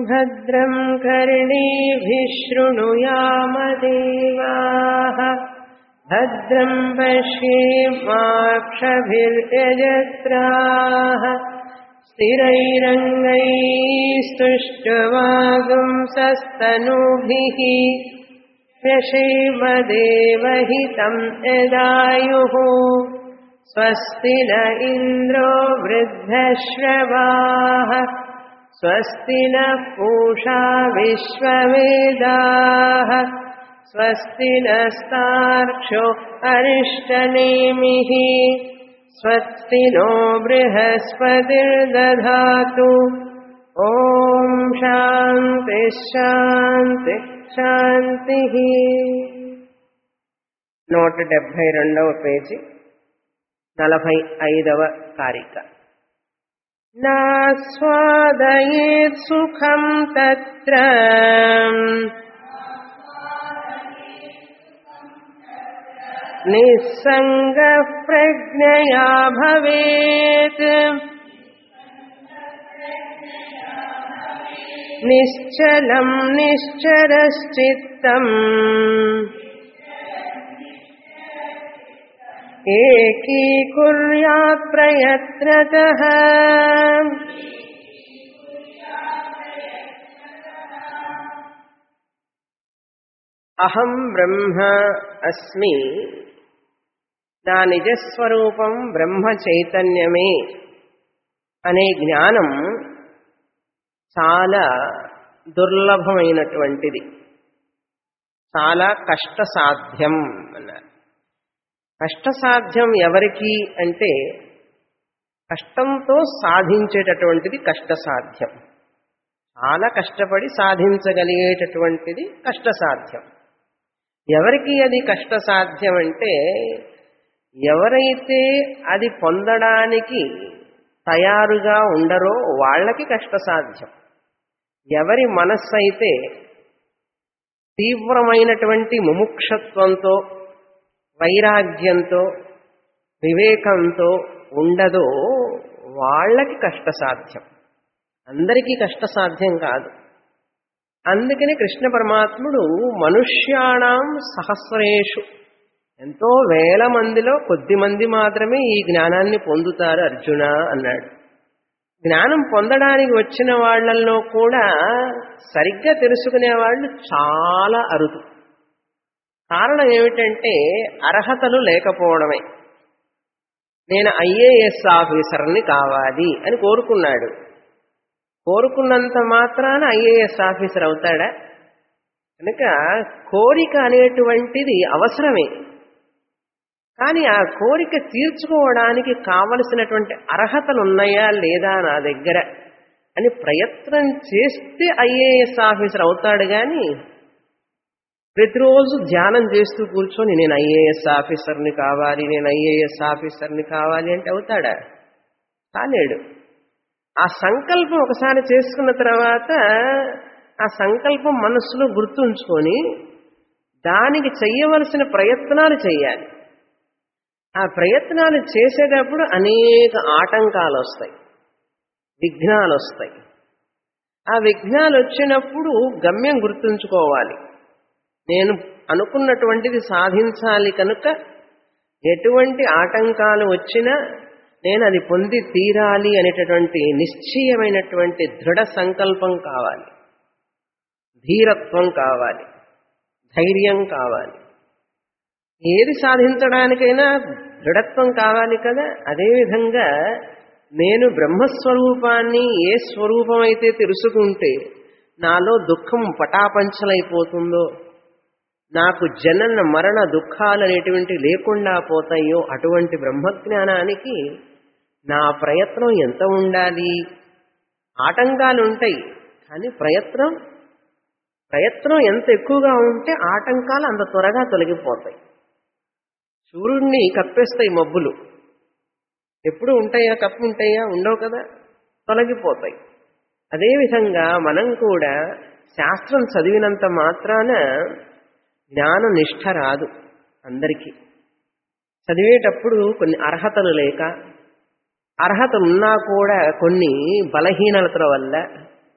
भद्रम् कर्णेभिः शृणुयामदेवाः भद्रम् पश्येमाक्षभिर्यजत्राः स्थिरैरङ्गैस्तुष्टवागुंसस्तनूभिः व्यशेमदेवहितम् यदायुः स्वस्ति न इन्द्रो वृद्धश्रवाः स्वस्ति नः पूषा विश्ववेदाः स्वस्ति नस्तार्क्ष्यो अरिष्टनेमिः स्वस्ति नो बृहस्पतिर्दधातु ॐ शान्तिः शान्तिः శాంతిః నూట డెబ్భై రెండవ పేజీ నలభై ఐదవ కారిక నాస్వాదయేత్ సుఖం తత్ర నిస్సంగ ప్రజ్ఞయా భవేత్ నిశ్చలం నిశ్చరశ్చిత్తम् ఏకీకుర్యాత్ ప్రయత్నతः అహం బ్రహ్మ అస్మి నా నిజస్వరూపం బ్రహ్మ చైతన్యమే అనే జ్ఞానం చాలా దుర్లభమైనటువంటిది చాలా కష్టసాధ్యం అన్నారు కష్టసాధ్యం ఎవరికి అంటే కష్టంతో సాధించేటటువంటిది కష్టసాధ్యం చాలా కష్టపడి సాధించగలిగేటటువంటిది కష్టసాధ్యం ఎవరికి అది కష్టసాధ్యం అంటే ఎవరైతే అది పొందడానికి తయారుగా ఉండరో వాళ్ళకి కష్టసాధ్యం ఎవరి మనస్సు అయితే తీవ్రమైనటువంటి ముముక్షత్వంతో వైరాగ్యంతో వివేకంతో ఉండదో వాళ్ళకి కష్టసాధ్యం అందరికీ కష్టసాధ్యం కాదు అందుకని కృష్ణ పరమాత్ముడు మనుష్యాణం సహస్రేషు ఎంతో వేల మందిలో కొద్ది మంది మాత్రమే ఈ జ్ఞానాన్ని పొందుతారు అర్జున అన్నాడు జ్ఞానం పొందడానికి వచ్చిన వాళ్ళల్లో కూడా సరిగ్గా తెలుసుకునే వాళ్ళు చాలా అరుదు కారణం ఏమిటంటే అర్హతలు లేకపోవడమే నేను ఐఏఎస్ ఆఫీసర్ని కావాలి అని కోరుకున్నాడు కోరుకున్నంత మాత్రాన ఐఏఎస్ ఆఫీసర్ అవుతాడా కనుక కోరిక అనేటువంటిది అవసరమే కానీ ఆ కోరిక తీర్చుకోవడానికి కావలసినటువంటి అర్హతలు ఉన్నాయా లేదా నా దగ్గర అని ప్రయత్నం చేస్తే ఐఏఎస్ ఆఫీసర్ అవుతాడు కానీ ప్రతిరోజు ధ్యానం చేస్తూ కూర్చొని నేను ఐఏఎస్ ఆఫీసర్ని కావాలి నేను ఐఏఎస్ ఆఫీసర్ని కావాలి అంటే అవుతాడా కాలేడు ఆ సంకల్పం ఒకసారి చేసుకున్న తర్వాత ఆ సంకల్పం మనస్సులో గుర్తుంచుకొని దానికి చెయ్యవలసిన ప్రయత్నాలు చేయాలి ఆ ప్రయత్నాలు చేసేటప్పుడు అనేక ఆటంకాలు వస్తాయి విఘ్నాలు వస్తాయి ఆ విఘ్నాలు వచ్చినప్పుడు గమ్యం గుర్తుంచుకోవాలి నేను అనుకున్నటువంటిది సాధించాలి కనుక ఎటువంటి ఆటంకాలు వచ్చినా నేను అది పొంది తీరాలి అనేటటువంటి నిశ్చయమైనటువంటి దృఢ సంకల్పం కావాలి ధీరత్వం కావాలి ధైర్యం కావాలి ఏది సాధించడానికైనా దృఢత్వం కావాలి కదా అదేవిధంగా నేను బ్రహ్మస్వరూపాన్ని ఏ స్వరూపమైతే తెలుసుకుంటే నాలో దుఃఖం పటాపంచలైపోతుందో నాకు జనన మరణ దుఃఖాలు అనేటువంటి లేకుండా పోతాయో అటువంటి బ్రహ్మజ్ఞానానికి నా ప్రయత్నం ఎంత ఉండాలి ఆటంకాలు ఉంటాయి కానీ ప్రయత్నం ప్రయత్నం ఎంత ఎక్కువగా ఉంటే ఆటంకాలు అంత త్వరగా తొలగిపోతాయి సూర్యుడిని కప్పేస్తాయి మబ్బులు ఎప్పుడు ఉంటాయా కప్పు ఉంటాయా ఉండవు కదా తొలగిపోతాయి అదేవిధంగా మనం కూడా శాస్త్రం చదివినంత మాత్రాన జ్ఞాన నిష్ఠ రాదు అందరికీ చదివేటప్పుడు కొన్ని అర్హతలు లేక అర్హతలు ఉన్నా కూడా కొన్ని బలహీనతల వల్ల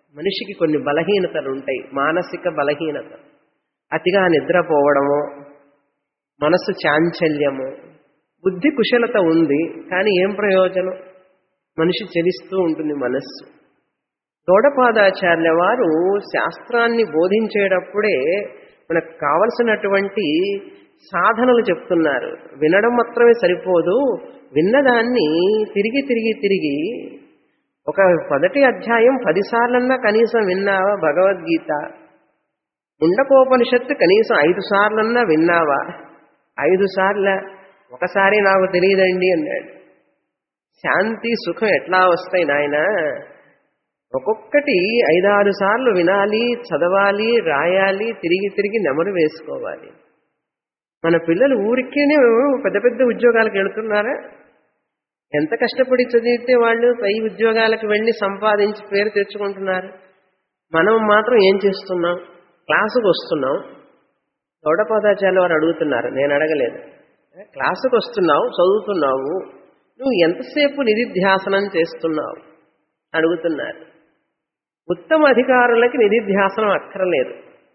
మనిషికి కొన్ని బలహీనతలు ఉంటాయి మానసిక బలహీనత అతిగా నిద్రపోవడము మనసు చాంచల్యము బుద్ధి కుశలత ఉంది కానీ ఏం ప్రయోజనం మనిషి చెలిస్తూ ఉంటుంది మనస్సు గౌడపాదాచార్య వారు శాస్త్రాన్ని బోధించేటప్పుడే మనకు కావలసినటువంటి సాధనలు చెప్తున్నారు వినడం మాత్రమే సరిపోదు విన్నదాన్ని తిరిగి తిరిగి తిరిగి ఒక మొదటి అధ్యాయం పదిసార్లన్నా కనీసం విన్నావా భగవద్గీత ఉండకోపనిషత్తు కనీసం ఐదు సార్లన్నా విన్నావా ఐదు సార్ల ఒకసారి నాకు తెలియదండి అన్నాడు శాంతి సుఖం ఎట్లా వస్తాయి నాయన ఒక్కొక్కటి ఐదారు సార్లు వినాలి చదవాలి రాయాలి తిరిగి తిరిగి నెమరు వేసుకోవాలి మన పిల్లలు ఊరికేనే పెద్ద పెద్ద ఉద్యోగాలకు వెళుతున్నారా ఎంత కష్టపడి చదివితే వాళ్ళు పై ఉద్యోగాలకు వెళ్ళి సంపాదించి పేరు తెచ్చుకుంటున్నారు మనం మాత్రం ఏం చేస్తున్నాం క్లాసుకు వస్తున్నాం గౌడపాదాచార్య వారు అడుగుతున్నారు నేను అడగలేదు క్లాసుకు వస్తున్నావు చదువుతున్నావు నువ్వు ఎంతసేపు నిధిధ్యాసనం చేస్తున్నావు అడుగుతున్నారు ఉత్తమ అధికారులకి నిధిధ్యాసనం అక్కర్లేదు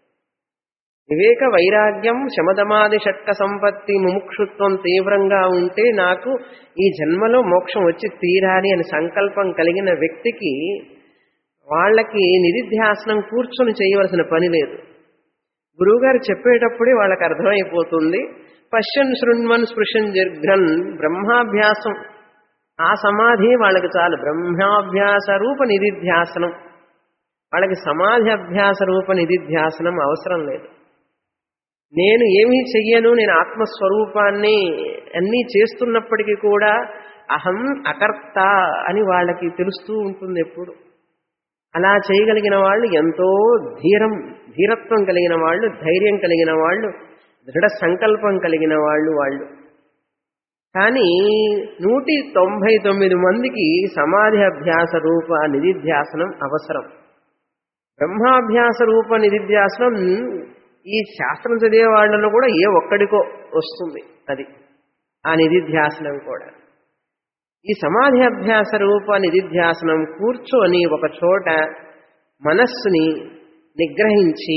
వివేక వైరాగ్యం శమదమాది షట్క సంపత్తి ముముక్షుత్వం తీవ్రంగా ఉంటే నాకు ఈ జన్మలో మోక్షం వచ్చి తీరాలి అని సంకల్పం కలిగిన వ్యక్తికి వాళ్ళకి నిధిధ్యాసనం కూర్చొని చేయవలసిన పని లేదు గురువుగారు చెప్పేటప్పుడే వాళ్ళకి అర్థమైపోతుంది పశ్యన్ శృణ్వన్ స్పృశన్ జర్ఘన్ బ్రహ్మాభ్యాసం ఆ సమాధి వాళ్ళకి చాలు బ్రహ్మాభ్యాస రూప నిధిధ్యాసనం వాళ్ళకి సమాధి అభ్యాస రూప నిధిధ్యాసనం అవసరం లేదు నేను ఏమీ చెయ్యను నేను ఆత్మస్వరూపాన్ని అన్నీ చేస్తున్నప్పటికీ కూడా అహం అకర్త అని వాళ్ళకి తెలుస్తూ ఉంటుంది ఎప్పుడు అలా చేయగలిగిన వాళ్ళు ఎంతో ధీరం ధీరత్వం కలిగిన వాళ్ళు ధైర్యం కలిగిన వాళ్ళు దృఢ సంకల్పం కలిగిన వాళ్ళు వాళ్ళు కానీ నూటి తొంభై తొమ్మిది మందికి సమాధి అభ్యాస రూప నిధిధ్యాసనం అవసరం బ్రహ్మాభ్యాస రూప నిధిధ్యాసనం ఈ శాస్త్రం చదివే వాళ్ళలో కూడా ఏ ఒక్కడికో వస్తుంది అది ఆ నిధిధ్యాసనం కూడా ఈ సమాధి అభ్యాస రూప నిధిధ్యాసనం కూర్చొని ఒక చోట మనస్సుని నిగ్రహించి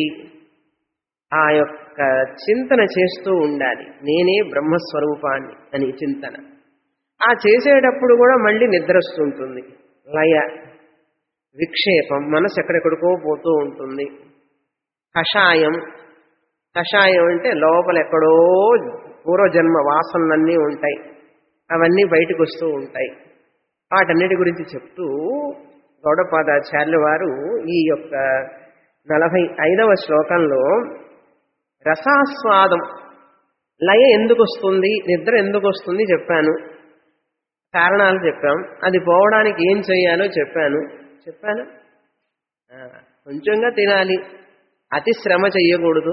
ఆ యొక్క చింతన చేస్తూ ఉండాలి నేనే బ్రహ్మస్వరూపాన్ని అని చింతన ఆ చేసేటప్పుడు కూడా మళ్ళీ నిద్ర వస్తుంటుంది లయ విక్షేపం మనసు ఎక్కడెక్కడికో పోతూ ఉంటుంది కషాయం కషాయం అంటే లోపల ఎక్కడో పూర్వజన్మ వాసనలన్నీ ఉంటాయి అవన్నీ బయటకు వస్తూ ఉంటాయి వాటన్నిటి గురించి చెప్తూ గౌడపాదాచార్యుల వారు ఈ యొక్క నలభై ఐదవ శ్లోకంలో రసాస్వాదం లయ ఎందుకు వస్తుంది నిద్ర ఎందుకు వస్తుంది చెప్పాను కారణాలు చెప్పాం అది పోవడానికి ఏం చేయాలో చెప్పాను చెప్పాను కొంచెంగా తినాలి అతి శ్రమ చెయ్యకూడదు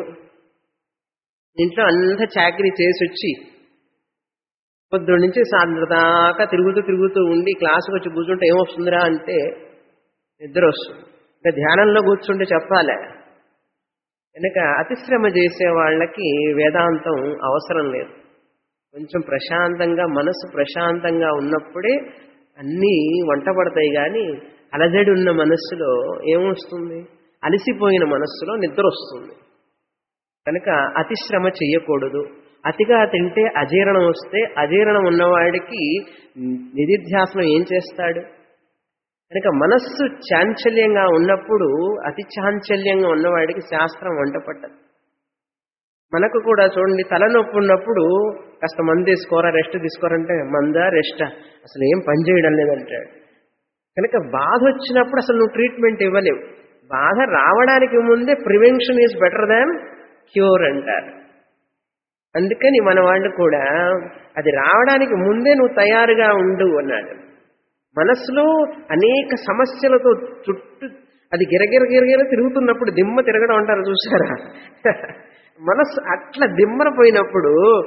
ఇంట్లో అంతా చాకరీ చేసి వచ్చి పొద్దున్న నుంచి సాయంత్రం దాకా తిరుగుతూ తిరుగుతూ ఉండి క్లాసుకు వచ్చి కూర్చుంటే ఏమొస్తుందిరా అంటే నిద్ర వస్తుంది ఇంకా ధ్యానంలో కూర్చుంటే చెప్పాలే కనుక అతిశ్రమ చేసే వాళ్ళకి వేదాంతం అవసరం లేదు కొంచెం ప్రశాంతంగా మనసు ప్రశాంతంగా ఉన్నప్పుడే అన్నీ వంట పడతాయి కానీ అలజడి ఉన్న మనస్సులో ఏమొస్తుంది అలసిపోయిన మనస్సులో నిద్ర వస్తుంది కనుక అతిశ్రమ చెయ్యకూడదు అతిగా తింటే అజీర్ణం వస్తే అజీర్ణం ఉన్నవాడికి నిధిధ్యాసనం ఏం చేస్తాడు కనుక మనస్సు చాంచల్యంగా ఉన్నప్పుడు అతి చాంచల్యంగా ఉన్నవాడికి శాస్త్రం వంట పట్టదు మనకు కూడా చూడండి తలనొప్పి ఉన్నప్పుడు కాస్త మంది తీసుకోరా రెస్ట్ తీసుకోరంటే మందా రెస్టా అసలు ఏం పని చేయడం లేదంటాడు కనుక బాధ వచ్చినప్పుడు అసలు నువ్వు ట్రీట్మెంట్ ఇవ్వలేవు బాధ రావడానికి ముందే prevention is better than cure అంటారు అందుకని మన వాళ్ళు కూడా అది రావడానికి ముందే నువ్వు తయారుగా ఉండు అన్నాడు మనస్సులో అనేక సమస్యలతో చుట్టూ అది గిరగిర గిరగిర తిరుగుతున్నప్పుడు దిమ్మ తిరగడం అంటారు చూసారా మనస్సు అట్లా దిమ్మరపోయినప్పుడు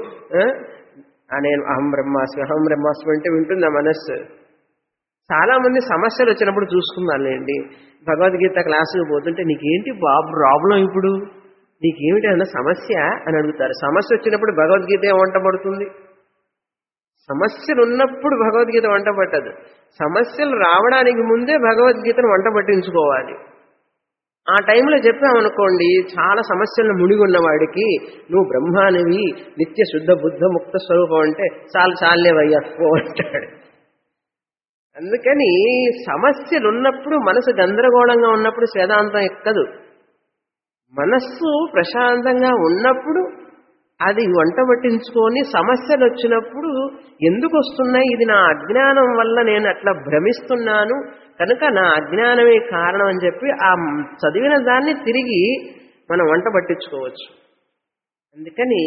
నేను అహం బ్రహ్మాస్మి అహం బ్రహ్మాస్మి అంటే వింటుంది ఆ మనస్సు చాలా మంది సమస్యలు వచ్చినప్పుడు చూసుకున్నానులేండి భగవద్గీత క్లాసుకు పోతుంటే నీకేంటి బాబు ప్రాబ్లం ఇప్పుడు నీకేమిటి అన్న సమస్య అని అడుగుతారు సమస్య వచ్చినప్పుడు భగవద్గీత ఏం వంట పడుతుంది సమస్యలు ఉన్నప్పుడు భగవద్గీత వంట పట్టదు సమస్యలు రావడానికి ముందే భగవద్గీతను వంట పట్టించుకోవాలి ఆ టైంలో చెప్పామనుకోండి చాలా సమస్యలను మునిగి ఉన్న వాడికి నువ్వు బ్రహ్మానివి నిత్య శుద్ధ బుద్ధ ముక్త స్వరూపం అంటే చాలు చాలేవయ్యా పో అంటాడు అందుకని సమస్యలు ఉన్నప్పుడు మనసు గందరగోళంగా ఉన్నప్పుడు వేదాంతం ఎక్కదు మనస్సు ప్రశాంతంగా ఉన్నప్పుడు అది వంట పట్టించుకొని సమస్యలు వచ్చినప్పుడు ఎందుకు వస్తున్నాయి ఇది నా అజ్ఞానం వల్ల నేను అట్లా భ్రమిస్తున్నాను కనుక నా అజ్ఞానమే కారణం అని చెప్పి ఆ చదివిన దాన్ని తిరిగి మనం వంట పట్టించుకోవచ్చు అందుకని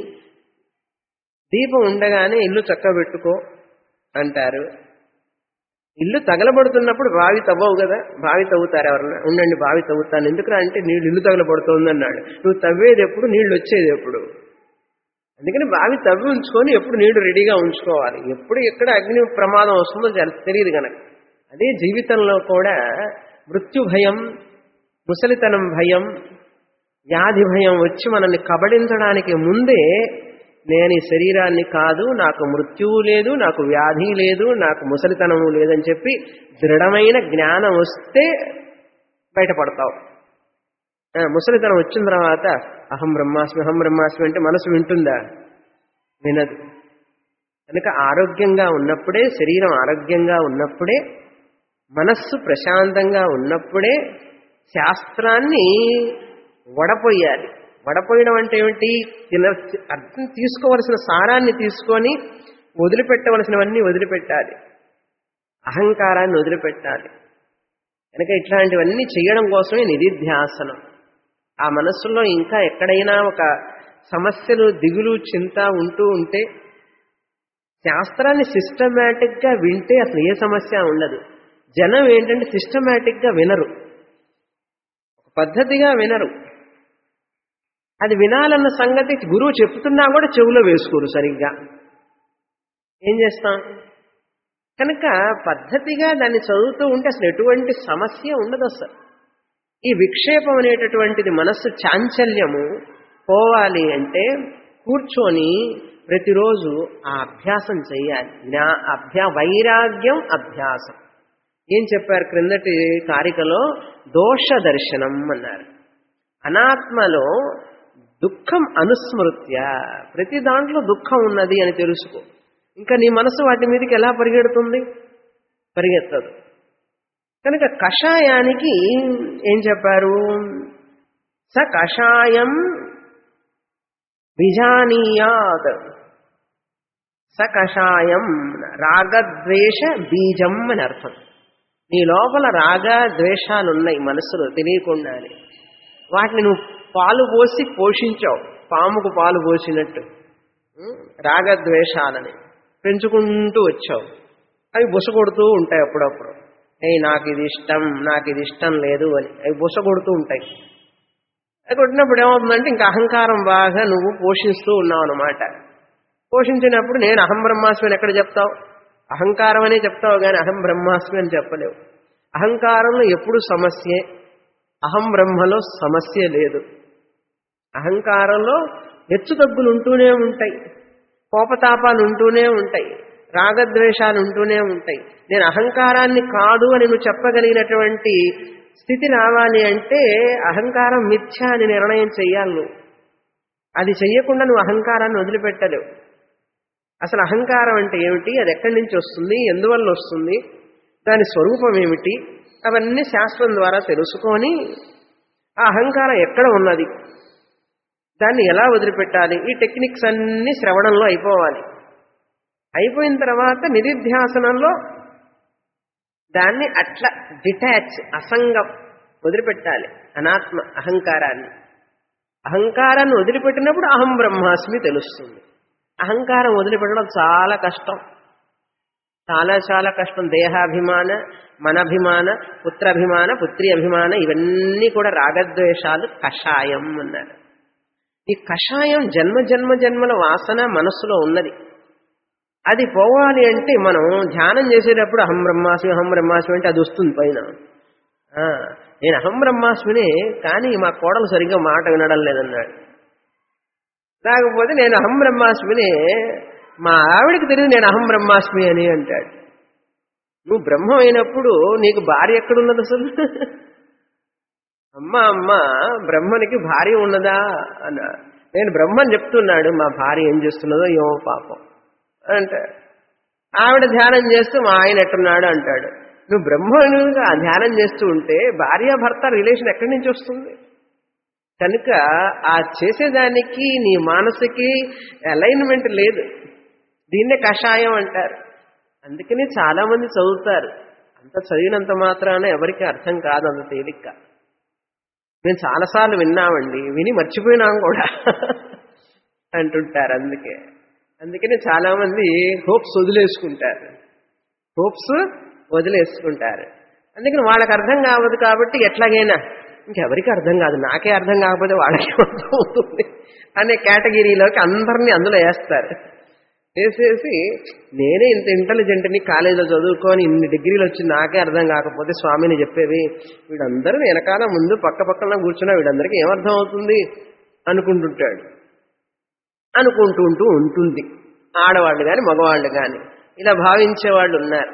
దీపం ఉండగానే ఇల్లు చక్కబెట్టుకో అంటారు ఇల్లు తగలబడుతున్నప్పుడు బావి తవ్వవు కదా బావి తవ్వుతారు ఎవరన్నా ఉండండి బావి తవ్వుతాను ఎందుకురా అంటే నీళ్ళు ఇల్లు తగలబడుతోంది అన్నాడు నువ్వు తవ్వేది ఎప్పుడు నీళ్ళు వచ్చేది ఎప్పుడు అందుకని బావి తవ్వి ఉంచుకొని ఎప్పుడు నీళ్లు రెడీగా ఉంచుకోవాలి ఎప్పుడు ఎక్కడ అగ్ని ప్రమాదం వస్తుందో తెల- తెలియదు కనుక అదే జీవితంలో కూడా మృత్యు భయం ముసలితనం భయం వ్యాధి భయం వచ్చి మనల్ని కబడించడానికి ముందే నేను ఈ శరీరాన్ని కాదు నాకు మృత్యువు లేదు నాకు వ్యాధి లేదు నాకు ముసలితనము లేదని చెప్పి దృఢమైన జ్ఞానం వస్తే బయటపడతావు ఆ, ముసలితనం వచ్చిన తర్వాత అహం బ్రహ్మాస్మి అహం బ్రహ్మాస్మి అంటే మనసు వింటుందా వినదు కనుక ఆరోగ్యంగా ఉన్నప్పుడే శరీరం ఆరోగ్యంగా ఉన్నప్పుడే మనస్సు ప్రశాంతంగా ఉన్నప్పుడే శాస్త్రాన్ని వడపోయాలి వడపోయడం అంటే ఏమిటి తిన అర్థం తీసుకోవలసిన సారాన్ని తీసుకొని వదిలిపెట్టవలసినవన్నీ వదిలిపెట్టాలి అహంకారాన్ని వదిలిపెట్టాలి కనుక ఇట్లాంటివన్నీ చేయడం కోసమే నిధిధ్యాసనం ఆ మనస్సులో ఇంకా ఎక్కడైనా ఒక సమస్యలు దిగులు చింత ఉంటూ ఉంటే శాస్త్రాన్ని సిస్టమేటిక్ గా వింటే అసలు ఏ సమస్య ఉండదు జనం ఏంటంటే సిస్టమేటిక్ గా వినరు ఒక పద్ధతిగా వినరు అది వినాలన్న సంగతి గురువు చెప్తున్నా కూడా చెవులో వేసుకోరు సరిగ్గా ఏం చేస్తాం కనుక పద్ధతిగా దాన్ని చదువుతూ ఉంటే అసలు ఎటువంటి సమస్య ఉండదు అసలు ఈ విక్షేపం అనేటటువంటిది మనస్సు చాంచల్యము పోవాలి అంటే కూర్చొని ప్రతిరోజు ఆ అభ్యాసం చేయాలి జ్ఞా అభ్యా వైరాగ్యం అభ్యాసం ఏం చెప్పారు క్రిందటి కారికలో దోష దర్శనం అన్నారు అనాత్మలో దుఃఖం అనుస్మృత్య ప్రతి దాంట్లో దుఃఖం ఉన్నది అని తెలుసుకో ఇంకా నీ మనసు వాటి మీదకి ఎలా పరిగెడుతుంది పరిగెత్తదు కనుక కషాయానికి ఏం చెప్పారు స కషాయం విజానీయాత్ స కషాయం రాగద్వేష బీజం అని అర్థం నీ లోపల రాగ ద్వేషాలు ఉన్నాయి మనసులో తెలియకుండానే వాటిని నువ్వు పాలు పోసి పోషించావు పాముకు పాలు పోసినట్టు ఉం? రాగద్వేషాలని పెంచుకుంటూ వచ్చావు అవి బుస కొడుతూ ఉంటాయి అప్పుడప్పుడు ఏ నాకు ఇది ఇష్టం నాకు ఇది ఇష్టం లేదు అని అవి బుస కొడుతూ ఉంటాయి అది కొట్టినప్పుడు ఏమవుతుందంటే ఇంకా అహంకారం బాగా నువ్వు పోషిస్తూ ఉన్నావు అనమాట పోషించినప్పుడు నేను అహం బ్రహ్మాస్మి అని ఎక్కడ చెప్తావు అహంకారం అనే చెప్తావు కానీ అహం బ్రహ్మాస్మి అని చెప్పలేవు అహంకారంలో ఎప్పుడు సమస్యే అహం బ్రహ్మలో సమస్య లేదు అహంకారంలో హెచ్చుతగ్గులు ఉంటూనే ఉంటాయి కోపతాపాలు ఉంటూనే ఉంటాయి రాగద్వేషాలు ఉంటూనే ఉంటాయి నేను అహంకారాన్ని కాదు అని నువ్వు చెప్పగలిగినటువంటి స్థితి రావాలి అంటే అహంకారం మిథ్య అని నిర్ణయం చెయ్యాలి నువ్వు అది చెయ్యకుండా నువ్వు అహంకారాన్ని వదిలిపెట్టలేవు అసలు అహంకారం అంటే ఏమిటి అది ఎక్కడి నుంచి వస్తుంది ఎందువల్ల వస్తుంది దాని స్వరూపం ఏమిటి అవన్నీ శాస్త్రం ద్వారా తెలుసుకొని ఆ అహంకారం ఎక్కడ ఉన్నది దాన్ని ఎలా వదిలిపెట్టాలి ఈ టెక్నిక్స్ అన్నీ శ్రవణంలో అయిపోవాలి అయిపోయిన తర్వాత నిధిధ్యాసనంలో దాన్ని అట్లా డిటాచ్ అసంగం వదిలిపెట్టాలి అనాత్మ అహంకారాన్ని అహంకారాన్ని వదిలిపెట్టినప్పుడు అహం బ్రహ్మాస్మి తెలుస్తుంది అహంకారం వదిలిపెట్టడం చాలా కష్టం చాలా చాలా కష్టం దేహాభిమాన మనభిమాన పుత్రాభిమాన పుత్రి అభిమాన ఇవన్నీ కూడా రాగద్వేషాలు కషాయం అన్నారు ఈ కషాయం జన్మ జన్మ జన్మల వాసన మనస్సులో ఉన్నది అది పోవాలి అంటే మనం ధ్యానం చేసేటప్పుడు అహం బ్రహ్మాస్మి అహం బ్రహ్మాస్మి అంటే అది వస్తుంది పైన ఆ, నేను అహం బ్రహ్మాస్మినే కానీ మా కోడలు సరిగ్గా మాట వినడం లేదన్నాడు లేకపోతే నేను అహం బ్రహ్మాస్మినే మా ఆవిడకి తెలియదు నేను అహం బ్రహ్మాస్మి అని అంటాడు నువ్వు బ్రహ్మం అయినప్పుడు నీకు భార్య ఎక్కడున్నది అసలు అమ్మ అమ్మ బ్రహ్మనికి భార్య ఉన్నదా అన్న నేను బ్రహ్మని చెప్తున్నాడు మా భార్య ఏం చేస్తున్నదో ఏమో పాపం అంటే ఆవిడ ధ్యానం చేస్తూ మా ఆయన ఎట్టున్నాడు అంటాడు నువ్వు బ్రహ్మనుగా ధ్యానం చేస్తూ ఉంటే భార్యాభర్త రిలేషన్ ఎక్కడి నుంచి వస్తుంది కనుక ఆ చేసేదానికి నీ మనసుకి అలైన్మెంట్ లేదు దీన్నే కషాయం అంటారు అందుకని చాలా మంది చదువుతారు అంత చదివినంత మాత్రాన ఎవరికి అర్థం కాదు అంత తేలిక మేము చాలాసార్లు విన్నామండి విని మర్చిపోయినాం కూడా అంటుంటారు అందుకే అందుకని చాలా మంది హోప్స్ వదిలేసుకుంటారు హోప్స్ వదిలేసుకుంటారు అందుకని వాళ్ళకి అర్థం కావదు కాబట్టి ఎట్లాగైనా ఇంకెవరికి అర్థం కాదు నాకే అర్థం కాకపోతే వాళ్ళకి అర్థం అవుతుంది అనే కేటగిరీలోకి అందరినీ అందులో వేస్తారు వేసేసి నేనే ఇంత ఇంటెలిజెంట్ని కాలేజీలో చదువుకొని ఇన్ని డిగ్రీలు వచ్చి నాకే అర్థం కాకపోతే స్వామిని చెప్పేవి వీడందరూ వెనకాల ముందు పక్క పక్కన కూర్చున్నా వీడందరికీ ఏమర్థం అవుతుంది అనుకుంటుంటాడు అనుకుంటుంటూ ఉంటుంది ఆడవాళ్ళు కానీ మగవాళ్ళు కానీ ఇలా భావించే వాళ్ళు ఉన్నారు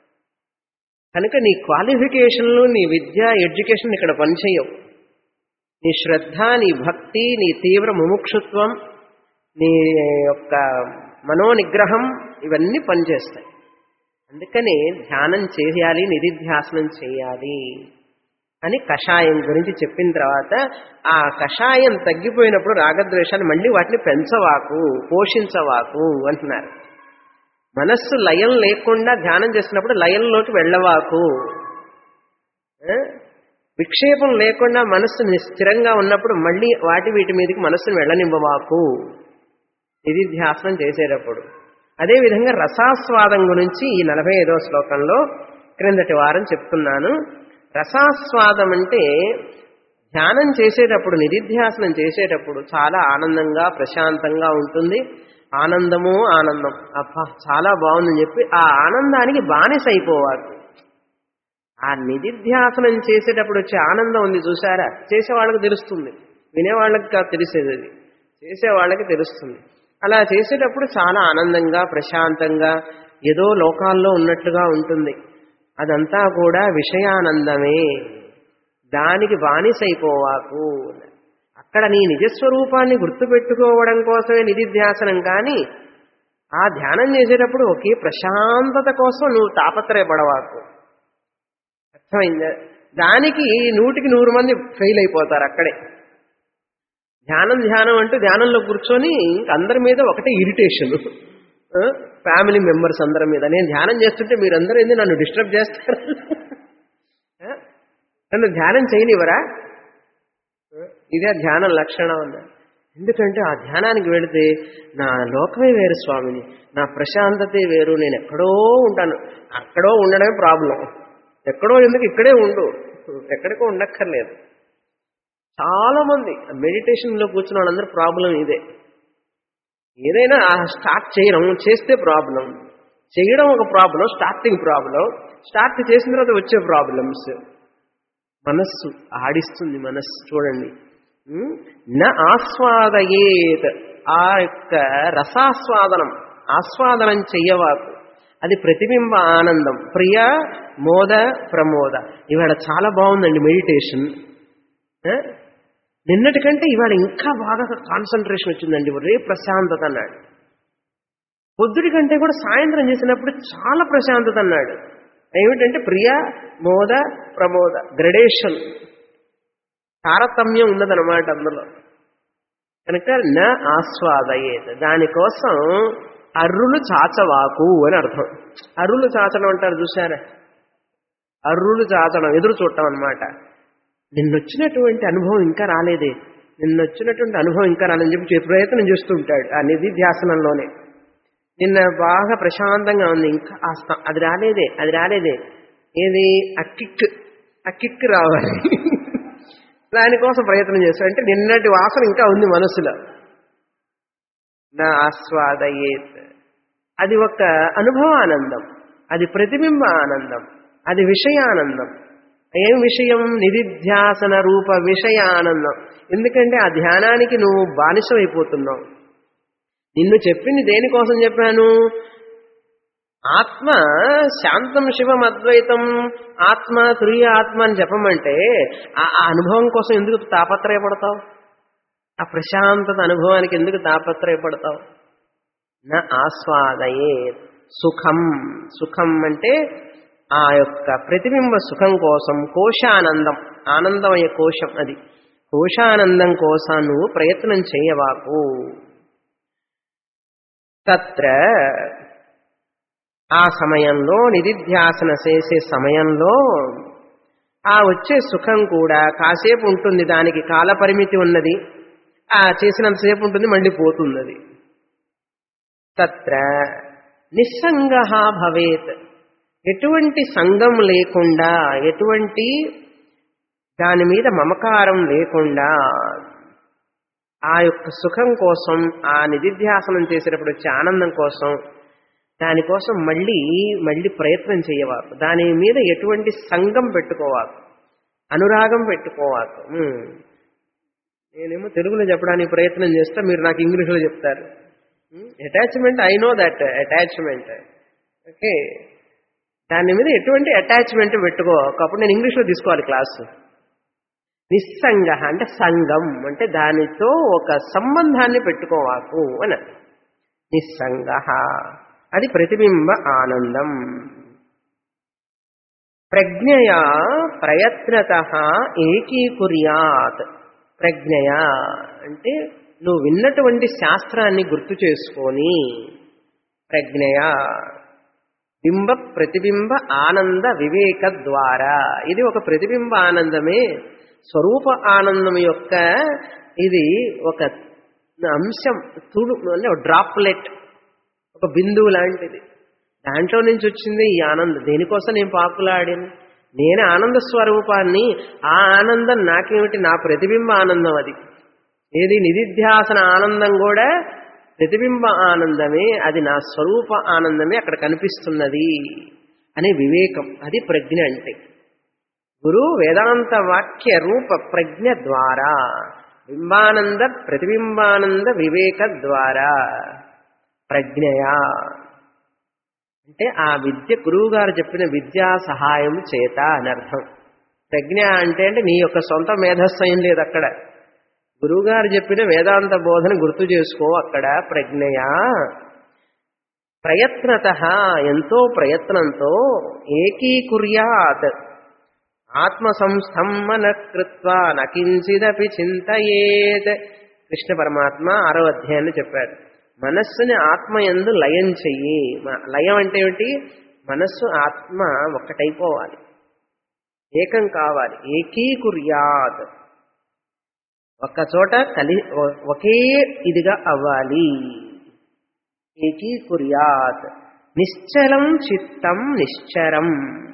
కనుక నీ క్వాలిఫికేషన్లు నీ విద్య ఎడ్యుకేషన్ ఇక్కడ పనిచేయవు నీ శ్రద్ధ నీ భక్తి నీ తీవ్ర ముముక్షుత్వం నీ యొక్క మనోనిగ్రహం ఇవన్నీ పనిచేస్తాయి అందుకని ధ్యానం చేయాలి నిధిధ్యాసనం చేయాలి అని కషాయం గురించి చెప్పిన తర్వాత ఆ కషాయం తగ్గిపోయినప్పుడు రాగద్వేషాన్ని మళ్ళీ వాటిని పెంచవాకు పోషించవాకు అంటున్నారు మనస్సు లయం లేకుండా ధ్యానం చేసినప్పుడు లయంలోకి వెళ్ళవాకు ఆ? విక్షేపం లేకుండా మనస్సు స్థిరంగా ఉన్నప్పుడు మళ్ళీ వాటి వీటి మీదకి మనస్సును వెళ్ళనివ్వవాకు ఇది ధ్యాసనం చేసేటప్పుడు అదేవిధంగా రసాస్వాదం గురించి ఈ నలభై ఐదవ శ్లోకంలో క్రిందటి వారం చెప్తున్నాను రసాస్వాదం అంటే ధ్యానం చేసేటప్పుడు నిధిధ్యాసనం చేసేటప్పుడు చాలా ఆనందంగా ప్రశాంతంగా ఉంటుంది ఆనందము ఆనందం అబ్బా చాలా బాగుందని చెప్పి ఆ ఆనందానికి బానిస అయిపోవాలి ఆ నిధిధ్యాసనం చేసేటప్పుడు వచ్చే ఆనందం ఉంది చూసారా చేసేవాళ్ళకి తెలుస్తుంది వినేవాళ్ళకి కాదు తెలిసేది అది చేసేవాళ్ళకి తెలుస్తుంది అలా చేసేటప్పుడు చాలా ఆనందంగా ప్రశాంతంగా ఏదో లోకాల్లో ఉన్నట్లుగా ఉంటుంది అదంతా కూడా విషయానందమే దానికి బానిసైపోవాకు అక్కడ నీ నిజస్వరూపాన్ని గుర్తుపెట్టుకోవడం కోసమే నిధిధ్యాసనం కానీ ఆ ధ్యానం చేసేటప్పుడు ఒకే ప్రశాంతత కోసం నువ్వు తాపత్రయపడవాకు అర్థమైందా దానికి నూటికి నూరు మంది ఫెయిల్ అయిపోతారు అక్కడే ధ్యానం ధ్యానం అంటూ ధ్యానంలో కూర్చొని ఇంక అందరి మీద ఒకటే ఇరిటేషన్ ఫ్యామిలీ మెంబర్స్ అందరి మీద నేను ధ్యానం చేస్తుంటే మీరందరూ ఏంది నన్ను డిస్టర్బ్ చేస్తారు ఆ? నన్ను ధ్యానం చేయనివరా ఆ? ఇదే ధ్యానం లక్షణం అన్న ఎందుకంటే ఆ ధ్యానానికి వెళితే నా లోకమే వేరు స్వామిని నా ప్రశాంతతే వేరు నేను ఎక్కడో ఉంటాను అక్కడో ఉండడమే ప్రాబ్లం ఎక్కడో ఎందుకు ఇక్కడే ఉండు ఎక్కడికో ఉండక్కర్లేదు చాలా మంది మెడిటేషన్లో కూర్చున్న వాళ్ళందరూ ప్రాబ్లం ఇదే ఏదైనా స్టార్ట్ చేయడం చేస్తే ప్రాబ్లం చేయడం ఒక ప్రాబ్లం స్టార్టింగ్ ప్రాబ్లం స్టార్ట్ చేసిన తర్వాత వచ్చే ప్రాబ్లమ్స్ మనస్సు ఆడిస్తుంది మనస్సు చూడండి ఉమ్, న ఆస్వాదయేత్ ఆ యొక్క రసాస్వాదనం ఆస్వాదనం చెయ్యవాకు అది ప్రతిబింబ ఆనందం ప్రియ మోద ప్రమోద ఇవాళ చాలా బాగుందండి మెడిటేషన్ ఆ? నిన్నటి కంటే ఇవాళ ఇంకా బాగా కాన్సన్ట్రేషన్ వచ్చిందండి రే ప్రశాంతత అన్నాడు పొద్దుటి కంటే కూడా సాయంత్రం చేసినప్పుడు చాలా ప్రశాంతత అన్నాడు ఏమిటంటే ప్రియ మోద ప్రమోద గ్రడేషన్ తారతమ్యం ఉన్నదన్నమాట అందులో కనుక న ఆస్వాదయేత్ దానికోసం అర్రులు చాచవాకు అని అర్థం అర్రులు చాచడం అంటారు చూసారా అర్రులు చాచడం ఎదురు చూడటం అనమాట నిన్నొచ్చినటువంటి అనుభవం ఇంకా రాలేదే నిన్నొచ్చినటువంటి అనుభవం ఇంకా రాలేదని చెప్పి చే- ప్రయత్నం చేస్తూ ఉంటాడు ఆ నిధి ధ్యాసనంలోనే నిన్న బాగా ప్రశాంతంగా ఉంది ఇంకా ఆ స్థ- అది రాలేదే అది రాలేదే ఏది ఆ కిక్ ఆ కిక్ రావాలి దానికోసం ప్రయత్నం చేస్తాడు అంటే నిన్నటి వాసన ఇంకా ఉంది మనసులో నా ఆస్వాదయేత్ అది ఒక అనుభవానందం అది ప్రతిబింబ ఆనందం అది విషయానందం ఏం విషయం నిధిధ్యాసన రూప విషయానందం ఎందుకంటే ఆ ధ్యానానికి నువ్వు బానిసమైపోతున్నావు నిన్ను చెప్పింది దేనికోసం చెప్పాను ఆత్మ శాంతం శివం అద్వైతం ఆత్మ తురియ ఆత్మ అని చెప్పమంటే ఆ ఆ అనుభవం కోసం ఎందుకు తాపత్రయపడతావు ఆ ప్రశాంతత అనుభవానికి ఎందుకు తాపత్రయపడతావు నా ఆస్వాదయే సుఖం సుఖం అంటే ఆ యొక్క ప్రతిబింబ సుఖం కోసం కోశానందం ఆనందమయ కోశం అది కోశానందం కోసం నువ్వు ప్రయత్నం చేయవాకు తత్ర ఆ సమయంలో నిధిధ్యాసన చేసే సమయంలో ఆ వచ్చే సుఖం కూడా కాసేపు ఉంటుంది దానికి కాల పరిమితి ఉన్నది ఆ చేసినంతసేపు ఉంటుంది మళ్ళీ పోతుంది అది తత్ర నిస్సంగ భవేత్ ఎటువంటి సంగం లేకుండా ఎటువంటి దాని మీద మమకారం లేకుండా ఆ యొక్క సుఖం కోసం ఆ నిధిధ్యాసనం చేసేటప్పుడు వచ్చే ఆనందం కోసం దానికోసం మళ్ళీ మళ్ళీ ప్రయత్నం చేయవాకు దాని మీద ఎటువంటి సంఘం పెట్టుకోవాకు అనురాగం పెట్టుకోవాకు ఉమ్. నేనేమో తెలుగులో చెప్పడానికి ప్రయత్నం చేస్తా మీరు నాకు ఇంగ్లీష్లో చెప్తారు attachment I know that attachment okay దాని మీద ఎటువంటి అటాచ్మెంట్ పెట్టుకో అప్పుడు నేను ఇంగ్లీష్లో తీసుకోవాలి క్లాసు నిస్సంగ అంటే సంగం అంటే దానితో ఒక సంబంధాన్ని పెట్టుకోవాకు అని నిస్సంగ అది ప్రతిబింబ ఆనందం ప్రజ్ఞయా ప్రయత్నత ఏకీకుర్యాత్ ప్రజ్ఞయా అంటే నువ్వు విన్నటువంటి శాస్త్రాన్ని గుర్తు చేసుకొని ప్రజ్ఞయా బింబ ప్రతిబింబ ఆనంద వివేక ద్వారా ఇది ఒక ప్రతిబింబ ఆనందమే స్వరూప ఆనందం యొక్క ఇది ఒక అంశం తుడు అంటే డ్రాప్లెట్ ఒక బిందువు లాంటిది దాంట్లో నుంచి వచ్చింది ఈ ఆనందం దేనికోసం నేను పాకులాడాను నేను ఆనంద స్వరూపాన్ని ఆ ఆనందం నాకేమిటి నా ప్రతిబింబ ఆనందం అది ఏది నిధిధ్యాసన ఆనందం కూడా ప్రతిబింబ ఆనందమే అది నా స్వరూప ఆనందమే అక్కడ కనిపిస్తున్నది అనే వివేకం అది ప్రజ్ఞ అంటే గురు వేదాంత వాక్య రూప ప్రజ్ఞ ద్వారా బింబానంద ప్రతిబింబానంద వివేక ద్వారా ప్రజ్ఞయా అంటే ఆ విద్య గురువు గారు చెప్పిన విద్యా సహాయం చేత అని అర్థం ప్రజ్ఞ అంటే అంటే నీ యొక్క సొంత మేధస్సయం లేదు అక్కడ గురువుగారు చెప్పిన వేదాంత బోధన గుర్తు చేసుకో అక్కడ ప్రజ్ఞయా ప్రయత్నత ఎంతో ప్రయత్నంతో ఏకీకుర్యాత్ ఆత్మ సంస్థమ్మన కృత్వా నకించిదపి చింతయేత్ కృష్ణ పరమాత్మ ఆరో అధ్యాయాన్ని చెప్పాడు మనస్సుని ఆత్మ ఎందు లయం చెయ్యి మ- లయం అంటే ఏమిటి మనస్సు ఆత్మ ఒక్కటైపోవాలి ఏకం కావాలి ఏకీకుర్యాత్ ఒక్క చోట కలి ఒ- ఒకే ఇదిగా అవ్వాలి ఏకీకుర్యాత్ నిశ్చలం చిత్తం నిశ్చరం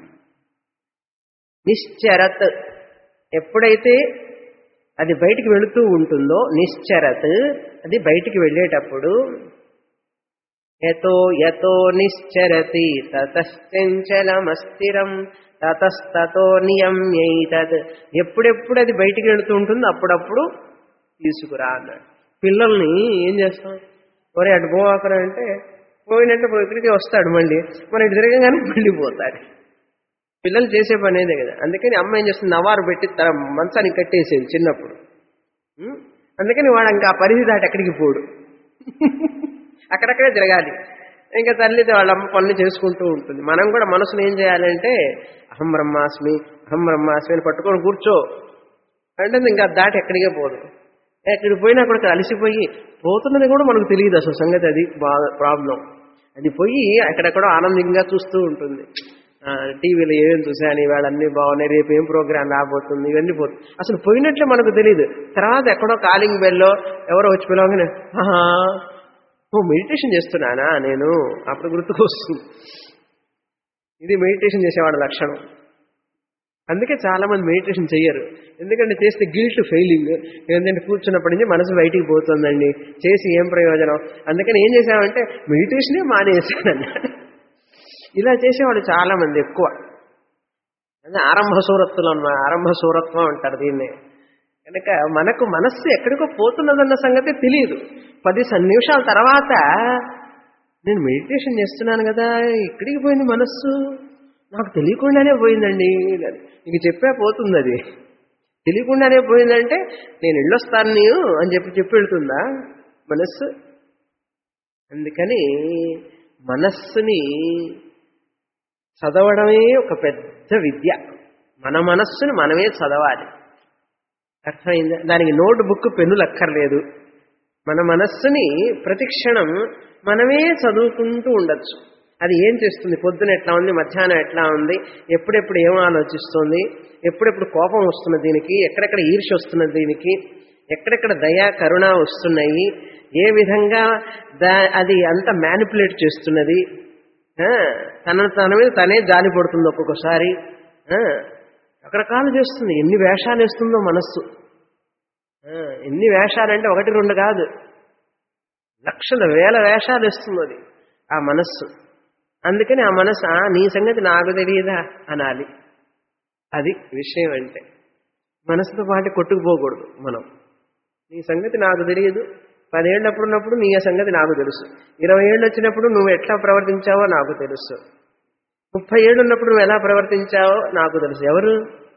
నిశ్చరత్ ఎప్పుడైతే అది బయటికి వెళుతూ ఉంటుందో నిశ్చరత్ అది బయటికి వెళ్ళేటప్పుడు యతో యతో నిశ్చరతి తతశ్చంచలమస్థిరం తతస్తతో నియమ్యైతద్ ఎప్పుడెప్పుడు అది బయటికి వెళుతూ ఉంటుందో అప్పుడప్పుడు తీసుకురా అన్నాడు పిల్లల్ని ఏం చేస్తాం ఒరే అటు పోవాకరా అంటే పోయినట్టు పోయి ఇక్కడికి వస్తాడు మళ్ళీ మన ఇటు తిరగగానే మళ్ళీ పోతాడు పిల్లలు చేసే పని అదే కదా అందుకని అమ్మ ఏం చేస్తుంది నవారు పెట్టి తన మంచానికి కట్టేసేది చిన్నప్పుడు ఉం? అందుకని వాడు ఇంకా ఆ పరిధి దాటి ఎక్కడికి పోడు అక్కడక్కడే తిరగాలి ఇంకా తల్లి వాళ్ళ అమ్మ పనులు చేసుకుంటూ ఉంటుంది మనం కూడా మనసును ఏం చేయాలంటే అహం బ్రహ్మాస్మి అహం బ్రహ్మాస్మి అని పట్టుకొని కూర్చో అంటే ఇంకా దాటి ఎక్కడికే పోదు ఎక్కడికి పోయినా కూడా అలసిపోయి పోతున్నది కూడా మనకు తెలియదు అసలు సంగతి అది ప్రాబ్లం అది పోయి అక్కడెక్కడో ఆనందంగా చూస్తూ ఉంటుంది ఆ, టీవీలో ఏమేమి చూశాను ఇవాళ అన్ని బాగున్నాయి రేపు ఏం ప్రోగ్రామ్ రాబోతుంది ఇవన్నీ పోతుంది అసలు పోయినట్లు మనకు తెలియదు తర్వాత ఎక్కడో కాలింగ్ బెల్లో ఎవరో వచ్చి పిలవగానే ఆహా ఓ మెడిటేషన్ చేస్తున్నానా నేను అప్పుడు గుర్తుకొస్తుంది ఇది మెడిటేషన్ చేసేవాడు లక్షణం అందుకే చాలా మంది మెడిటేషన్ చెయ్యరు ఎందుకంటే చేస్తే గిల్ట్ ఫెయిలింగ్ ఏంటంటే కూర్చున్నప్పటి నుంచి మనసు బయటికి పోతుందండి చేసి ఏం ప్రయోజనం అందుకని ఏం చేశామంటే మెడిటేషనే మానేసానన్న ఇలా చేసేవాళ్ళు చాలా మంది ఎక్కువ అంటే ఆరంభ సూరత్తులు అన్నమాట ఆరంభ సూరత్వం అంటారు దీన్ని కనుక మనకు మనస్సు ఎక్కడికో పోతున్నదన్న సంగతి తెలియదు పది సన్ నిమిషాల తర్వాత నేను మెడిటేషన్ చేస్తున్నాను కదా ఇక్కడికి పోయింది మనస్సు నాకు తెలియకుండానే పోయిందండి అని. నీకు చెప్పే పోతుంది అది తెలియకుండానే పోయిందంటే నేను వెళ్ళొస్తాను నీవు అని చెప్పి చెప్పి వెళ్తుందా మనస్సు అందుకని మనస్సుని చదవడమే ఒక పెద్ద విద్య మన మనస్సుని మనమే చదవాలి అర్థమైందా దానికి నోట్ బుక్ పెన్నులు అక్కర్లేదు మన మనస్సుని ప్రతిక్షణం మనమే చదువుకుంటూ ఉండొచ్చు అది ఏం చేస్తుంది పొద్దున ఎట్లా ఉంది మధ్యాహ్నం ఎట్లా ఉంది ఎప్పుడెప్పుడు ఏం ఆలోచిస్తుంది ఎప్పుడెప్పుడు కోపం వస్తున్నది దీనికి ఎక్కడెక్కడ ఈర్ష వస్తున్నది దీనికి ఎక్కడెక్కడ దయా కరుణ వస్తున్నాయి ఏ విధంగా దా అది అంత మ్యానిపులేట్ చేస్తున్నది ఆ, తన తన మీద తనే జాలి పడుతుంది ఒక్కొక్కసారి ఆ, రకరకాలు చేస్తుంది ఎన్ని వేషాలు వేస్తుందో మనస్సు ఆ, ఎన్ని వేషాలంటే ఒకటి రెండు కాదు లక్షల వేల వేషాలు వేస్తుంది అది ఆ మనస్సు అందుకని ఆ మనస్సు "ఆ, నీ సంగతి నాకు తెలియదా అనాలి అది విషయం అంటే మనసుతో పాటు కొట్టుకుపోకూడదు మనం నీ సంగతి నాకు తెలియదు పదేళ్ళప్పుడు ఉన్నప్పుడు నీ సంగతి నాకు తెలుసు ఇరవై ఏళ్ళు వచ్చినప్పుడు నువ్వు ఎట్లా ప్రవర్తించావో నాకు తెలుసు ముప్పై ఏళ్ళు ఉన్నప్పుడు నువ్వు ఎలా ప్రవర్తించావో నాకు తెలుసు ఎవరు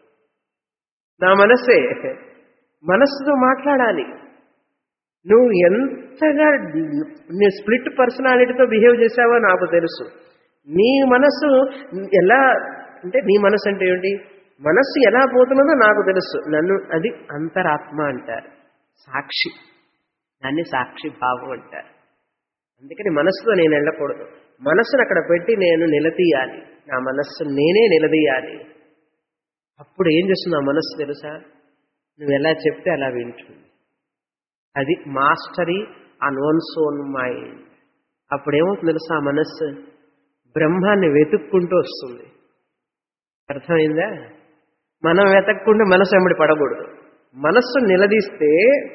నా మనస్సే మనస్సుతో మాట్లాడాలి నువ్వు ఎంతగా నీ స్ప్లిట్ పర్సనాలిటీతో బిహేవ్ చేసావో నాకు తెలుసు నీ మనస్సు ఎలా అంటే నీ మనస్సు అంటే ఏంటి మనస్సు ఎలా పోతున్నదో నాకు తెలుసు నన్ను అది అంతరాత్మ అంటారు సాక్షి దాన్ని సాక్షి భావం అంటారు అందుకని మనస్సుతో నేను వెళ్ళకూడదు మనస్సును అక్కడ పెట్టి నేను నిలదీయాలి నా మనస్సు నేనే నిలదీయాలి అప్పుడు ఏం చేస్తుంది ఆ మనస్సు తెలుసా నువ్వు ఎలా చెప్తే అలా వింటుంది అది mastery on owns own mind అప్పుడు ఏమవుతుంది తెలుసా ఆ మనస్సు బ్రహ్మాన్ని వెతుక్కుంటూ వస్తుంది అర్థమైందా మనం వెతక్కుంటే మనసు వెంబడి పడకూడదు మనస్సు నిలదీస్తే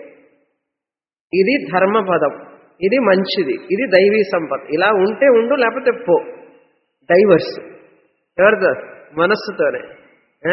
ఇది ధర్మపదం ఇది మంచిది ఇది దైవీ సంపద ఇలా ఉంటే ఉండు లేకపోతే పో డైవర్స్ ఎవరితో మనస్సుతోనే ఆ.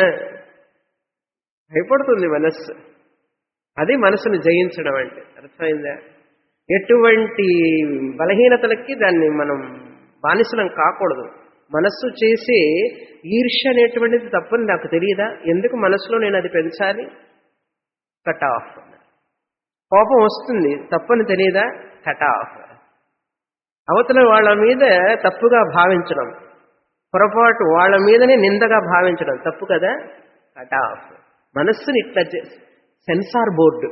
భయపడుతుంది మనస్సు అది మనసును జయించడం అంటే అర్థమైందా ఎటువంటి బలహీనతలకి దాన్ని మనం బానిసలం కాకూడదు మనస్సు చేసే ఈర్ష్య అనేటువంటిది తప్పని నాకు తెలియదా ఎందుకు మనసులో నేను అది పెంచాలి కట్ ఆఫ్ కోపం వస్తుంది తప్పని తెలియదా కట్ ఆఫ్ అవతల వాళ్ళ మీద తప్పుగా భావించడం పొరపాటు వాళ్ళ మీదనే నిందగా భావించడం తప్పు కదా కట్ ఆఫ్ మనస్సుని ఇట్లా censor board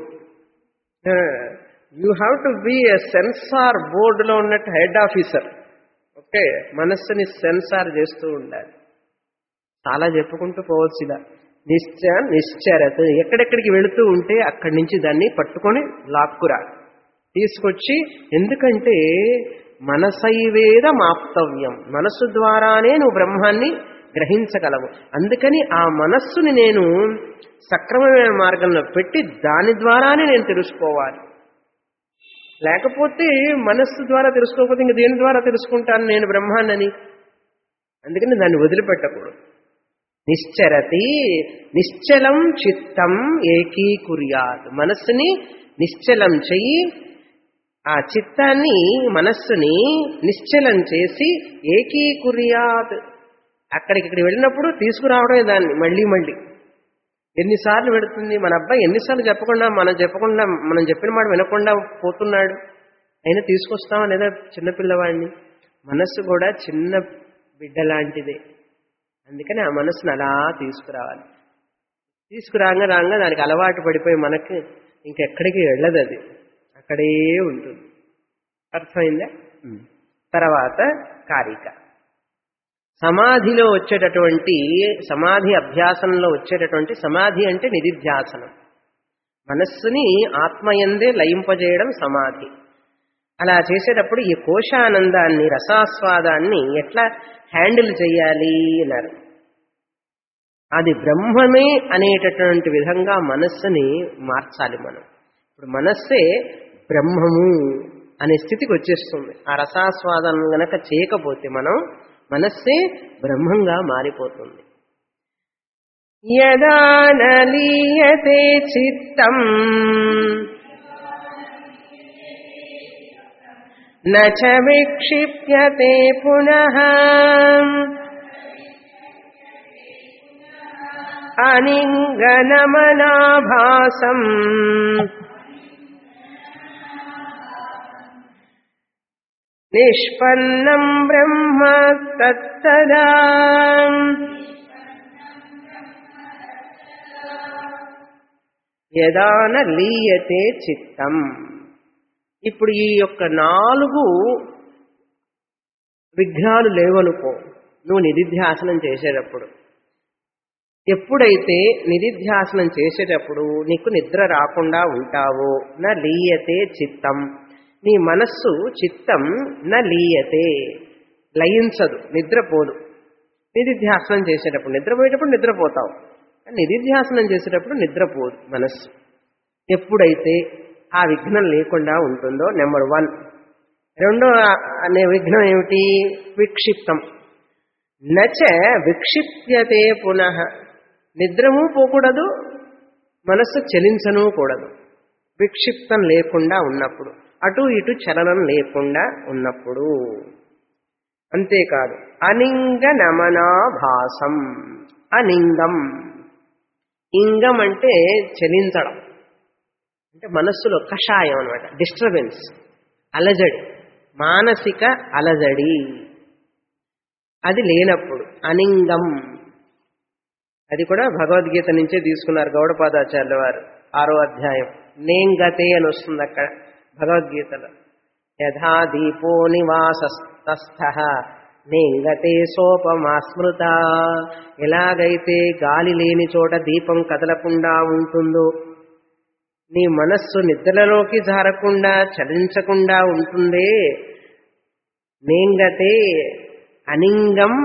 you have to be a censor బోర్డులో ఉన్నట్టు హెడ్ ఆఫీసర్ ఓకే మనస్సుని సెన్సార్ చేస్తూ ఉండాలి చాలా చెప్పుకుంటూ పోవచ్చు ఇలా నిశ్చ నిశ్చరత ఎక్కడెక్కడికి వెళుతూ ఉంటే అక్కడి నుంచి దాన్ని పట్టుకొని లాక్కురా తీసుకొచ్చి ఎందుకంటే మనసైవేద మాప్తవ్యం మనస్సు ద్వారానే నువ్వు బ్రహ్మాన్ని గ్రహించగలవు అందుకని ఆ మనస్సుని నేను సక్రమమైన మార్గంలో పెట్టి దాని ద్వారానే నేను తెలుసుకోవాలి లేకపోతే మనస్సు ద్వారా తెలుసుకోకపోతే ఇంక దేని ద్వారా తెలుసుకుంటాను నేను బ్రహ్మాన్నని అందుకని దాన్ని వదిలిపెట్టకూడదు నిశ్చరతి నిశ్చలం చిత్తం ఏకీకుర్యాత్ మనస్సుని నిశ్చలం చెయ్యి ఆ చిత్తాన్ని మనస్సుని నిశ్చలం చేసి ఏకీకుర్యాత్ అక్కడికి ఇక్కడ వెళ్ళినప్పుడు తీసుకురావడమే దాన్ని మళ్ళీ మళ్ళీ ఎన్నిసార్లు పెడుతుంది మన అబ్బాయి ఎన్నిసార్లు చెప్పకుండా మనం చెప్పకుండా మనం చెప్పిన మాట వినకుండా పోతున్నాడు అయినా తీసుకొస్తామా లేదా చిన్నపిల్లవాడిని మనస్సు కూడా చిన్న బిడ్డ లాంటిదే అందుకని ఆ మనస్సును అలా తీసుకురావాలి తీసుకురాగా రాగా దానికి అలవాటు పడిపోయి మనకి ఇంకెక్కడికి వెళ్ళదు అది అక్కడే ఉంటుంది అర్థమైందా తర్వాత కారిక సమాధిలో వచ్చేటటువంటి సమాధి అభ్యాసంలో వచ్చేటటువంటి సమాధి అంటే నిధిధ్యాసనం మనస్సుని ఆత్మయందే లయింపజేయడం సమాధి అలా చేసేటప్పుడు ఈ కోశానందాన్ని రసాస్వాదాన్ని ఎట్లా హ్యాండిల్ చేయాలి అన్నారు అది బ్రహ్మమే అనేటటువంటి విధంగా మనస్సుని మార్చాలి మనం ఇప్పుడు మనస్సే బ్రహ్మము అనే స్థితికి వచ్చేస్తుంది ఆ రసాస్వాదం గనక చేయకపోతే మనం మనస్సే బ్రహ్మంగా మారిపోతుంది యదా నలీయతే చిత్తం न च विक्षिप्यते पुनः अनिङ्गनमनाभासम् निष्पन्नम् ब्रह्म तत्तदा యదా న లీయతే చిత్తం ఇప్పుడు ఈ యొక్క నాలుగు విఘ్నాలు లేవనుకో నువ్వు నిధిధ్యాసనం చేసేటప్పుడు ఎప్పుడైతే నిధిధ్యాసనం చేసేటప్పుడు నీకు నిద్ర రాకుండా ఉంటావో నా లీయతే చిత్తం నీ మనస్సు చిత్తం నా లీయతే లయించదు నిద్రపోదు నిధిధ్యాసనం చేసేటప్పుడు నిద్రపోయేటప్పుడు నిద్రపోతావు నిధిధ్యాసనం చేసేటప్పుడు నిద్రపోదు మనస్సు ఎప్పుడైతే ఆ విఘ్నం లేకుండా ఉంటుందో నెంబర్ వన్ రెండో అనే విఘ్నం ఏమిటి విక్షిప్తం నచ విక్షిప్యతే పునః నిద్రము పోకూడదు మనస్సు చలించను కూడదు విక్షిప్తం లేకుండా ఉన్నప్పుడు అటు ఇటు చలనం లేకుండా ఉన్నప్పుడు అంతేకాదు అనింగ నమనాభాసం అనింగం ఇంగం అంటే చలించడం అంటే మనస్సులో కషాయం అనమాట డిస్టర్బెన్స్ అలజడి మానసిక అలజడి అది లేనప్పుడు అనింగం అది కూడా భగవద్గీత నుంచే తీసుకున్నారు గౌడపాదాచార్యుల వారు ఆరో అధ్యాయం నేంగతే అని వస్తుంది అక్కడ భగవద్గీతలో యథా దీపో నివాసస్థ నేంగతే సోపమాస్మృత ఎలాగైతే గాలి లేని చోట దీపం కదలకుండా ఉంటుందో నీ మనస్సు నిద్రలోకి జారకుండా చలించకుండా ఉంటుందే నేంగతే అనింగం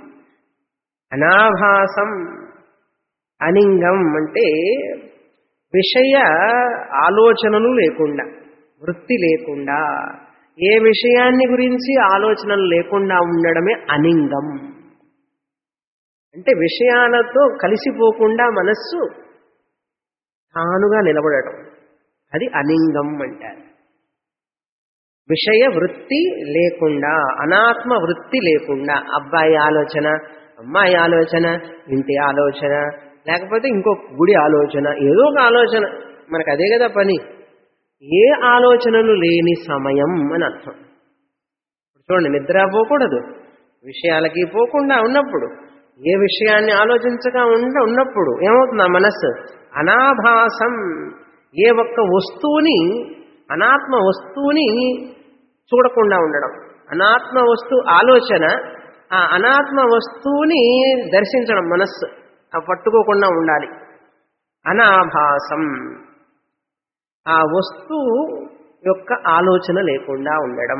అనాభాసం అనింగం అంటే విషయ ఆలోచనలు లేకుండా వృత్తి లేకుండా ఏ విషయాన్ని గురించి ఆలోచనలు లేకుండా ఉండడమే అనింగం అంటే విషయాలతో కలిసిపోకుండా మనస్సు తానుగా నిలబడటం అది అనింగం అంటారు విషయ వృత్తి లేకుండా అనాత్మ వృత్తి లేకుండా అబ్బాయి ఆలోచన అమ్మాయి ఆలోచన ఇంటి ఆలోచన లేకపోతే ఇంకో గుడి ఆలోచన ఏదో ఒక ఆలోచన మనకు అదే కదా పని ఏ ఆలోచనలు లేని సమయం అని అర్థం చూడండి నిద్ర పోకూడదు విషయాలకి పోకుండా ఉన్నప్పుడు ఏ విషయాన్ని ఆలోచించగా ఉండ ఉన్నప్పుడు ఏమవుతుంది ఆ మనస్సు అనాభాసం ఏ ఒక్క వస్తువుని అనాత్మ వస్తువుని చూడకుండా ఉండడం అనాత్మ వస్తువు ఆలోచన ఆ అనాత్మ వస్తువుని దర్శించడం మనస్సు ఆ పట్టుకోకుండా ఉండాలి అనాభాసం ఆ వస్తువు యొక్క ఆలోచన లేకుండా ఉండడం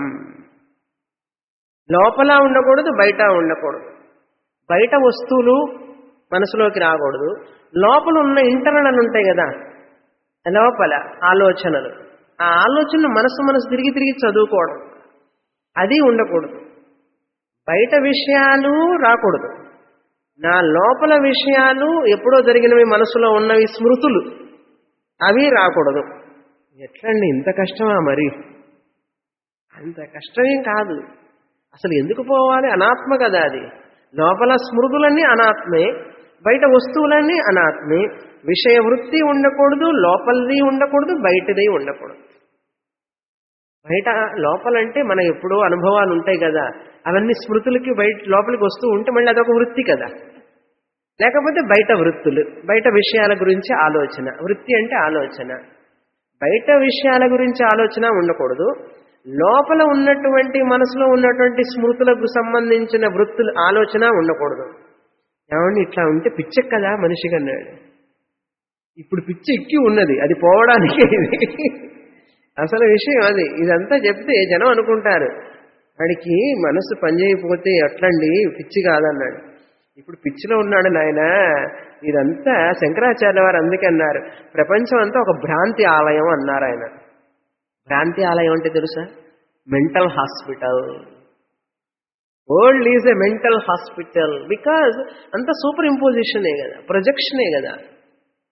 లోపల ఉండకూడదు బయట ఉండకూడదు బయట వస్తువులు మనసులోకి రాకూడదు లోపల ఉన్న ఇంటర్నల్ ఉంటాయి కదా లోపల ఆలోచనలు ఆ ఆలోచనలు మనసు మనసు తిరిగి తిరిగి చదువుకోవడం అది ఉండకూడదు బయట విషయాలు రాకూడదు నా లోపల విషయాలు ఎప్పుడో జరిగినవి మనసులో ఉన్నవి స్మృతులు అవి రాకూడదు ఎట్లండి ఇంత కష్టమా మరి అంత కష్టమేం కాదు అసలు ఎందుకు పోవాలి అనాత్మ కదా అది లోపల స్మృతులన్నీ అనాత్మే బయట వస్తువులన్నీ అనాత్మే విషయ వృత్తి ఉండకూడదు లోపలిది ఉండకూడదు బయటది ఉండకూడదు బయట లోపలంటే మన ఎప్పుడో అనుభవాలు ఉంటాయి కదా అవన్నీ స్మృతులకి బయట లోపలికి వస్తూ ఉంటే మళ్ళీ అదొక వృత్తి కదా లేకపోతే బయట వృత్తులు బయట విషయాల గురించి ఆలోచన వృత్తి అంటే ఆలోచన బయట విషయాల గురించి ఆలోచన ఉండకూడదు లోపల ఉన్నటువంటి మనసులో ఉన్నటువంటి స్మృతులకు సంబంధించిన వృత్తులు ఆలోచన ఉండకూడదు ఏమండి ఇట్లా ఉంటే పిచ్చె కదా మనిషికి అన్నాడు ఇప్పుడు పిచ్చి ఎక్కి ఉన్నది అది పోవడానికే ఇది అసలు విషయం అది ఇదంతా చెప్తే జనం అనుకుంటారు వాడికి మనసు పనిచేయకపోతే ఎట్లండి పిచ్చి కాదన్నాడు ఇప్పుడు పిచ్చిలో ఉన్నాడు నాయన ఇదంతా శంకరాచార్య వారు అందుకే అన్నారు ప్రపంచం అంతా ఒక భ్రాంతి ఆలయం అన్నారు ఆయన భ్రాంతి ఆలయం అంటే తెలుసా mental hospital world is a mental hospital because అంత సూపర్ ఇంపోజిషనే కదా ప్రొజెక్షనే కదా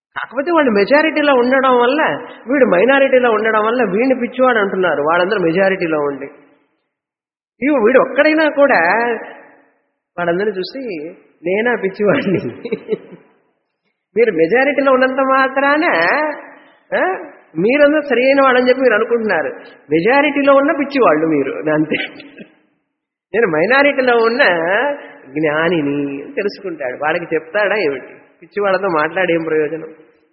కాకపోతే వాళ్ళు మెజారిటీలో ఉండడం వల్ల వీడు మైనారిటీలో ఉండడం వల్ల వీడిని పిచ్చివాడు అంటున్నారు వాళ్ళందరూ మెజారిటీలో ఉండి ఇవి వీడు ఒక్కడైనా కూడా వాళ్ళందరూ చూసి నేనా పిచ్చివాడిని మీరు మెజారిటీలో ఉన్నంత మాత్రాన ఆ, మీరందరూ సరైన వాళ్ళని చెప్పి మీరు అనుకుంటున్నారు మెజారిటీలో ఉన్న పిచ్చివాళ్ళు మీరు అంతే నేను మైనారిటీలో ఉన్న జ్ఞానిని అని తెలుసుకుంటాడు వాళ్ళకి చెప్తాడా ఏమిటి పిచ్చి వాళ్ళతో మాట్లాడేం ప్రయోజనం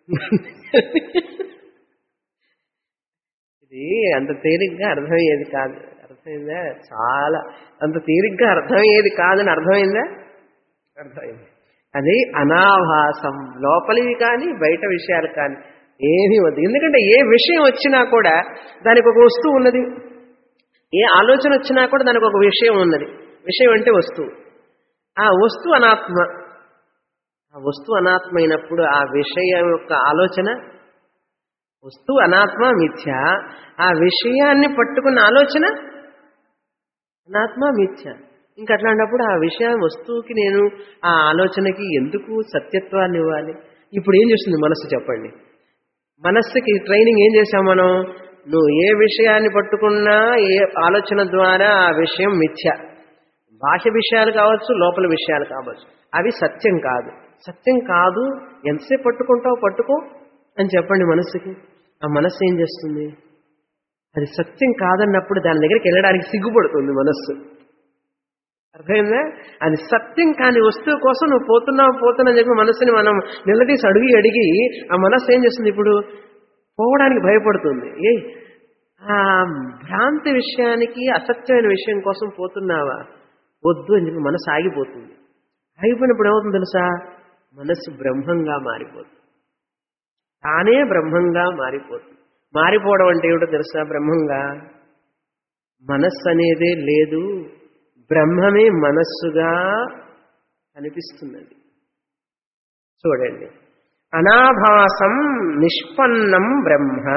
ఇది అంత తేలిగ్గా అర్థమయ్యేది కాదు అర్థమైందా చాలా అంత తేలిగ్గా అర్థమయ్యేది కాదని అర్థమైందా అర్థమైంది అది అనాభాసం లోపలివి కానీ బయట విషయాలు కానీ ఏమీ వద్దు ఎందుకంటే ఏ విషయం వచ్చినా కూడా దానికి ఒక వస్తువు ఉన్నది ఏ ఆలోచన వచ్చినా కూడా దానికి ఒక విషయం ఉన్నది విషయం అంటే వస్తువు ఆ వస్తువు అనాత్మ ఆ వస్తువు అనాత్మ అయినప్పుడు ఆ విషయం యొక్క ఆలోచన వస్తువు అనాత్మ మిథ్య ఆ విషయాన్ని పట్టుకున్న ఆలోచన అనాత్మ మిథ్య ఇంకా అట్లాంటప్పుడు ఆ విషయం వస్తువుకి నేను ఆ ఆలోచనకి ఎందుకు సత్యత్వాన్ని ఇవ్వాలి ఇప్పుడు ఏం చేస్తుంది మనస్సు చెప్పండి మనస్సుకి ట్రైనింగ్ ఏం చేసాం మనం నువ్వు ఏ విషయాన్ని పట్టుకున్నా ఏ ఆలోచన ద్వారా ఆ విషయం మిథ్య బాహ్య విషయాలు కావచ్చు లోపల విషయాలు కావచ్చు అవి సత్యం కాదు సత్యం కాదు ఎంతసేపు పట్టుకుంటావు పట్టుకో అని చెప్పండి మనస్సుకి ఆ మనస్సు ఏం చేస్తుంది అది సత్యం కాదన్నప్పుడు దాని దగ్గరికి వెళ్ళడానికి సిగ్గుపడుతుంది మనస్సు అర్థమైందా అది సత్యం కాని వస్తువు కోసం నువ్వు పోతున్నావు పోతున్నావు చెప్పి మనస్సుని మనం నిలదీసి అడిగి అడిగి ఆ మనస్సు ఏం చేస్తుంది ఇప్పుడు పోవడానికి భయపడుతుంది ఏ ఆ భ్రాంతి విషయానికి అసత్యమైన విషయం కోసం పోతున్నావా వద్దు అని చెప్పి మనసు ఆగిపోతుంది ఆగిపోయినప్పుడు ఏమవుతుంది తెలుసా మనస్సు బ్రహ్మంగా మారిపోతుంది తానే బ్రహ్మంగా మారిపోతుంది మారిపోవడం అంటే ఏమిటో తెలుసా బ్రహ్మంగా మనస్సు అనేదే లేదు బ్రహ్మమే మనస్సుగా కనిపిస్తున్నది చూడండి అనాభాసం నిష్పన్నం బ్రహ్మ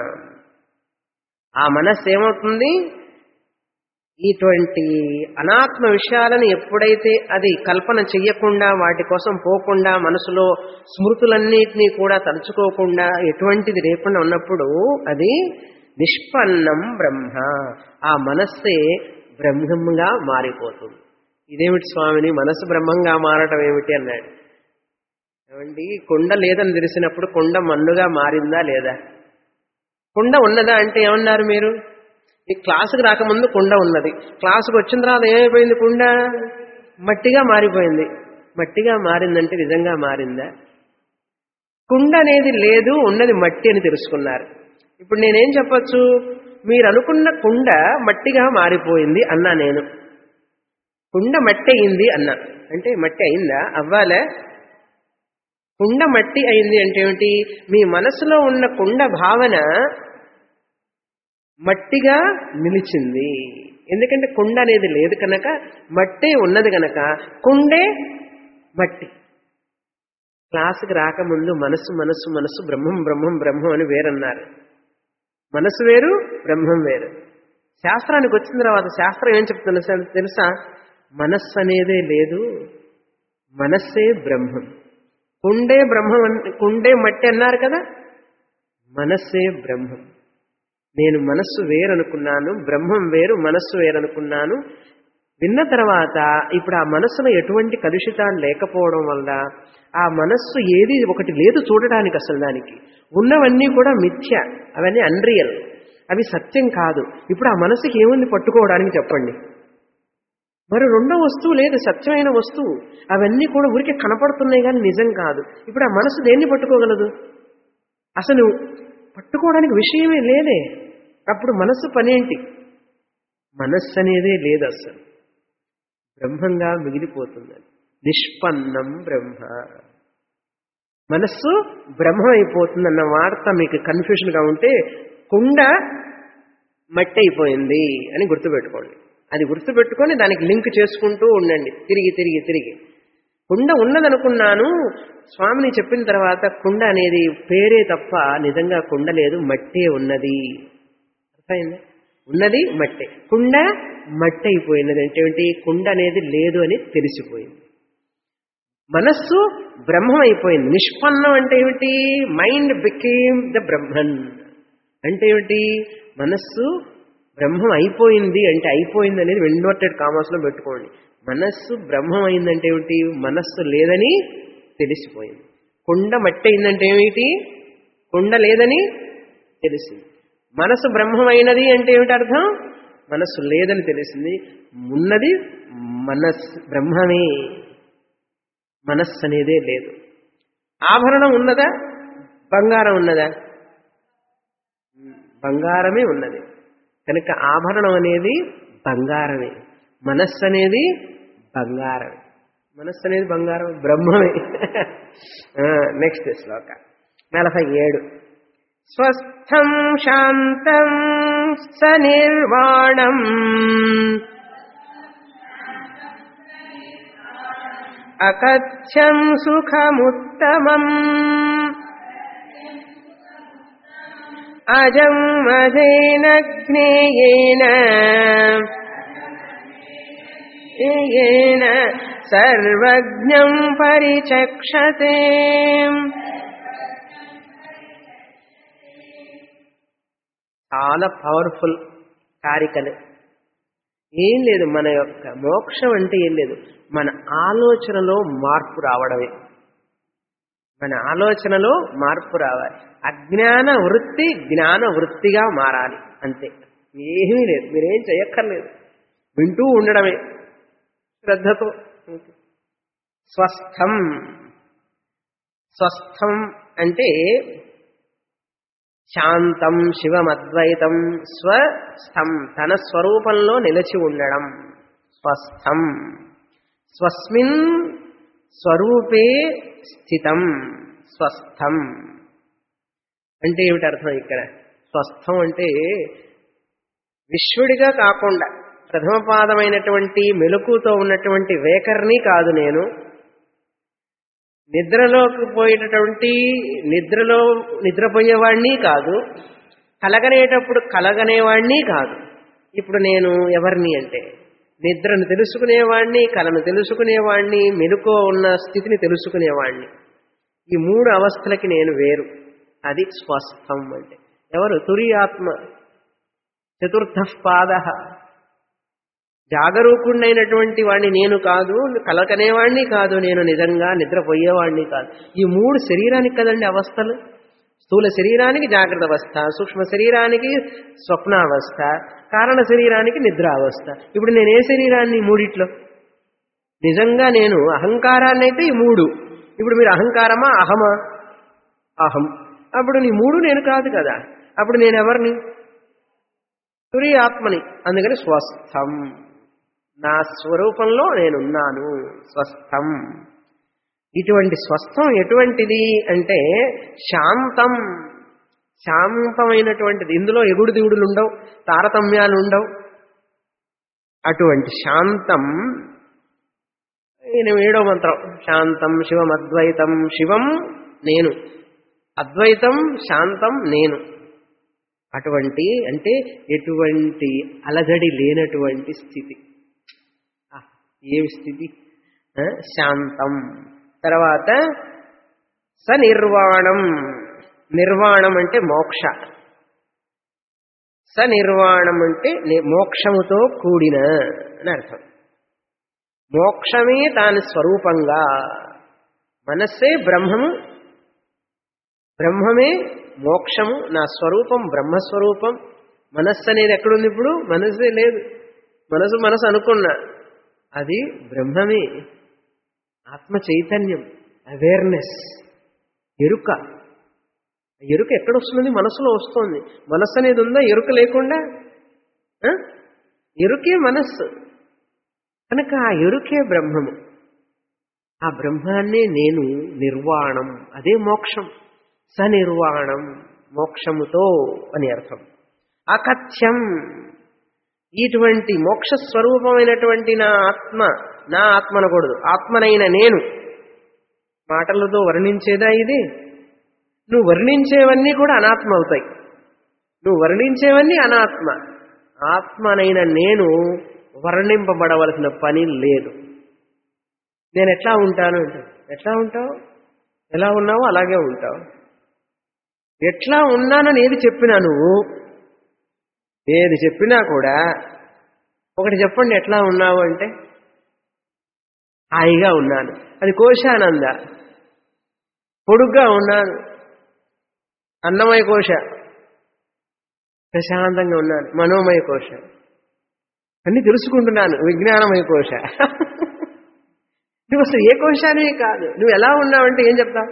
ఆ మనస్సు ఏమవుతుంది ఇటువంటి అనాత్మ విషయాలను ఎప్పుడైతే అది కల్పన చెయ్యకుండా వాటి కోసం పోకుండా మనసులో స్మృతులన్నిటినీ కూడా తలుచుకోకుండా ఎటువంటిది లేకుండా ఉన్నప్పుడు అది నిష్పన్నం బ్రహ్మ ఆ మనస్సే బ్రహ్మంగా మారిపోతుంది ఇదేమిటి స్వామిని మనసు బ్రహ్మంగా మారటం ఏమిటి అన్నాడు ఏమండి కొండ లేదని తెలిసినప్పుడు కొండ మన్నుగా మారిందా లేదా కుండ ఉన్నదా అంటే ఏమన్నారు మీరు ఈ క్లాసుకు రాకముందు కుండ ఉన్నది క్లాసుకు వచ్చిన తర్వాత ఏమైపోయింది కుండ మట్టిగా మారిపోయింది మట్టిగా మారిందంటే నిజంగా మారిందా కుండ అనేది లేదు ఉన్నది మట్టి అని తెలుసుకున్నారు ఇప్పుడు నేనేం చెప్పొచ్చు మీరు అనుకున్న కుండ మట్టిగా మారిపోయింది అన్నా నేను కుండ మట్టి అయింది అన్నా అంటే మట్టి అయిందా అవ్వాలే కుండ మట్టి అయింది అంటే ఏమిటి మీ మనసులో ఉన్న కుండ భావన మట్టిగా నిలిచింది ఎందుకంటే కుండ అనేది లేదు కనుక మట్టే ఉన్నది కనుక కుండే మట్టి క్లాసుకి రాకముందు మనస్సు మనస్సు మనస్సు బ్రహ్మం బ్రహ్మం బ్రహ్మం అని వేరన్నారు మనస్సు వేరు బ్రహ్మం వేరు శాస్త్రానికి వచ్చిన తర్వాత శాస్త్రం ఏం చెప్తున్నా తెలుసా మనస్సు అనేదే లేదు మనస్సే బ్రహ్మం కుండే బ్రహ్మం అన్- కుండే మట్టి అన్నారు కదా మనస్సే బ్రహ్మం నేను మనస్సు వేరనుకున్నాను బ్రహ్మం వేరు మనస్సు వేరనుకున్నాను విన్న తర్వాత ఇప్పుడు ఆ మనస్సులో ఎటువంటి కలుషితాలు లేకపోవడం వల్ల ఆ మనస్సు ఏది ఒకటి లేదు చూడడానికి అసలు దానికి ఉన్నవన్నీ కూడా మిథ్య అవన్నీ అన్రియల్ అవి సత్యం కాదు ఇప్పుడు ఆ మనసుకి ఏముంది పట్టుకోవడానికి చెప్పండి మరి రెండో వస్తువు లేదు సత్యమైన వస్తువు అవన్నీ కూడా ఊరికే కనపడుతున్నాయి కానీ నిజం కాదు ఇప్పుడు ఆ మనసు దేన్ని పట్టుకోగలదు అసలు పట్టుకోవడానికి విషయమే లేదే అప్పుడు మనస్సు పనేంటి మనస్సు అనేదే లేదు అసలు బ్రహ్మంగా మిగిలిపోతుందని నిష్పన్నం బ్రహ్మ మనస్సు బ్రహ్మ అయిపోతుందన్న వార్త మీకు కన్ఫ్యూషన్గా ఉంటే కుండ మట్టి అయిపోయింది అని గుర్తుపెట్టుకోండి అది గుర్తుపెట్టుకొని దానికి లింక్ చేసుకుంటూ ఉండండి తిరిగి తిరిగి తిరిగి కుండ ఉన్నదనుకున్నాను స్వామిని చెప్పిన తర్వాత కుండ అనేది పేరే తప్ప నిజంగా కుండ లేదు మట్టే ఉన్నది అర్థమైందా ఉన్నది మట్టే కుండ మట్టి అయిపోయినది అంటే ఏంటి కుండ అనేది లేదు అని తెలిసిపోయింది మనస్సు బ్రహ్మం అయిపోయింది నిష్పన్నం అంటే ఏమిటి మైండ్ బికేమ్ ద బ్రహ్మన్ అంటే ఏమిటి మనస్సు బ్రహ్మం అయిపోయింది అంటే అయిపోయింది అనేది ఇన్వర్టెడ్ కామర్స్ లో పెట్టుకోండి మనస్సు బ్రహ్మం అయిందంటే ఏమిటి మనస్సు లేదని తెలిసిపోయింది కొండ మట్టి అయిందంటే ఏమిటి కొండ లేదని తెలిసింది మనసు బ్రహ్మమైనది అంటే ఏమిటి అర్థం మనస్సు లేదని తెలిసింది ఉన్నది మనస్సు బ్రహ్మమే మనస్సు అనేదే లేదు ఆభరణం ఉన్నదా బంగారం ఉన్నదా బంగారమే ఉన్నది కనుక ఆభరణం అనేది బంగారమే మనస్సు అనేది బంగారమే మనస్సు అనేది బంగారం బ్రహ్మమే నెక్స్ట్ శ్లోక నలభై ఏడు స్వస్థం శాంతం సనిర్వాణం అకథ్యం సుఖముత్తమం అజం అజేన జ్ఞేయేన జ్ఞేయేన సర్వజ్ఞం పరిచక్షతే చాలా పవర్ఫుల్ కారికలు ఏం లేదు మన యొక్క మోక్షం అంటే ఏం లేదు మన ఆలోచనలో మార్పు రావడమే మన ఆలోచనలో మార్పు రావాలి అజ్ఞాన వృత్తి జ్ఞాన వృత్తిగా మారాలి అంతే ఏమీ లేదు మీరేం చేయక్కర్లేదు వింటూ ఉండడమే శ్రద్ధతో స్వస్థం స్వస్థం అంటే శాంతం శివమద్వైతం స్వస్థం తన స్వరూపంలో నిలిచి ఉండడం స్వస్థం స్వస్మిన్ స్వరూపే స్థితం స్వస్థం అంటే ఏమిటి అర్థం ఇక్కడ స్వస్థం అంటే విశ్వడిగా కాకుండా ప్రథమపాదమైనటువంటి మెలకుతో ఉన్నటువంటి వేకర్ని కాదు నేను నిద్రలోకి పోయేటటువంటి నిద్రలో నిద్రపోయేవాడిని కాదు కలగనేటప్పుడు కలగనేవాడిని కాదు ఇప్పుడు నేను ఎవరిని అంటే నిద్రను తెలుసుకునేవాడిని కలను తెలుసుకునేవాడిని మెలుకో ఉన్న స్థితిని తెలుసుకునేవాడిని ఈ మూడు అవస్థలకి నేను వేరు అది స్వస్థం అంటే ఎవరు తురియాత్మ చతుర్థ పాద జాగరూకుణ్ణైనటువంటి వాడిని నేను కాదు కలకనేవాడిని కాదు నేను నిజంగా నిద్రపోయేవాడిని కాదు ఈ మూడు శరీరానికి కదండి అవస్థలు స్థూల శరీరానికి జాగ్రత్త అవస్థ సూక్ష్మ శరీరానికి స్వప్నావస్థ కారణ శరీరానికి నిద్రావస్థ ఇప్పుడు నేను ఏ శరీరాన్ని ఈ మూడిట్లో నిజంగా నేను అహంకారాన్ని అయితే ఈ మూడు ఇప్పుడు మీరు అహంకారమా అహమా అహం అప్పుడు నీ మూడు నేను కాదు కదా అప్పుడు నేను ఎవరిని తురి ఆత్మని అందుకని స్వస్థం నా స్వరూపంలో నేనున్నాను స్వస్థం ఇటువంటి స్వస్థం ఎటువంటిది అంటే శాంతం శాంతమైనటువంటిది ఇందులో ఎగుడు దిగుడులు ఉండవు తారతమ్యాలు ఉండవు అటువంటి శాంతం నేను ఏడో మంత్రం శాంతం శివం అద్వైతం శివం నేను అద్వైతం శాంతం నేను అటువంటి అంటే ఎటువంటి అలజడి లేనటువంటి స్థితి ఏమి స్థితి శాంతం తర్వాత సనిర్వాణం నిర్వాణం అంటే మోక్ష సనిర్వాణం అంటే మోక్షముతో కూడిన అని అర్థం మోక్షమే దాని స్వరూపంగా మనస్సే బ్రహ్మము బ్రహ్మమే మోక్షము నా స్వరూపం బ్రహ్మస్వరూపం మనస్సు అనేది ఎక్కడుంది ఇప్పుడు మనస్సే లేదు మనసు మనసు అనుకున్నా అది బ్రహ్మమే ఆత్మ చైతన్యం అవేర్నెస్ ఎరుక ఎరుక ఎక్కడ వస్తుంది మనసులో వస్తుంది మనస్సు అనేది ఉందా ఎరుక లేకుండా ఎరుకే మనస్సు కనుక ఆ ఎరుకే బ్రహ్మము ఆ బ్రహ్మాన్నే నేను నిర్వాణం అదే మోక్షం సనిర్వాణం మోక్షముతో అని అర్థం అకథ్యం ఇటువంటి మోక్ష స్వరూపమైనటువంటి నా ఆత్మ నా ఆత్మ అనకూడదు ఆత్మనైన నేను మాటలతో వర్ణించేదా ఇది నువ్వు వర్ణించేవన్నీ కూడా అనాత్మ అవుతాయి నువ్వు వర్ణించేవన్నీ అనాత్మ ఆత్మనైన నేను వర్ణింపబడవలసిన పని లేదు నేను ఎట్లా ఉంటాను అంటే ఎట్లా ఉంటావు ఎలా ఉన్నావో అలాగే ఉంటావు ఎట్లా ఉన్నానని ఏది చెప్పినా నువ్వు ఏది చెప్పినా కూడా ఒకటి చెప్పండి ఎట్లా ఉన్నావు అంటే హాయిగా ఉన్నాను అది కోశానంద పొడుగ్గా ఉన్నాను అన్నమయ కోశ ప్రశాంతంగా ఉన్నాను మనోమయ కోశ అన్ని తెలుసుకుంటున్నాను విజ్ఞానమయ కోశ నువ్వు అసలు ఏ కోశానివి కాదు నువ్వు ఎలా ఉన్నావంటే ఏం చెప్తావు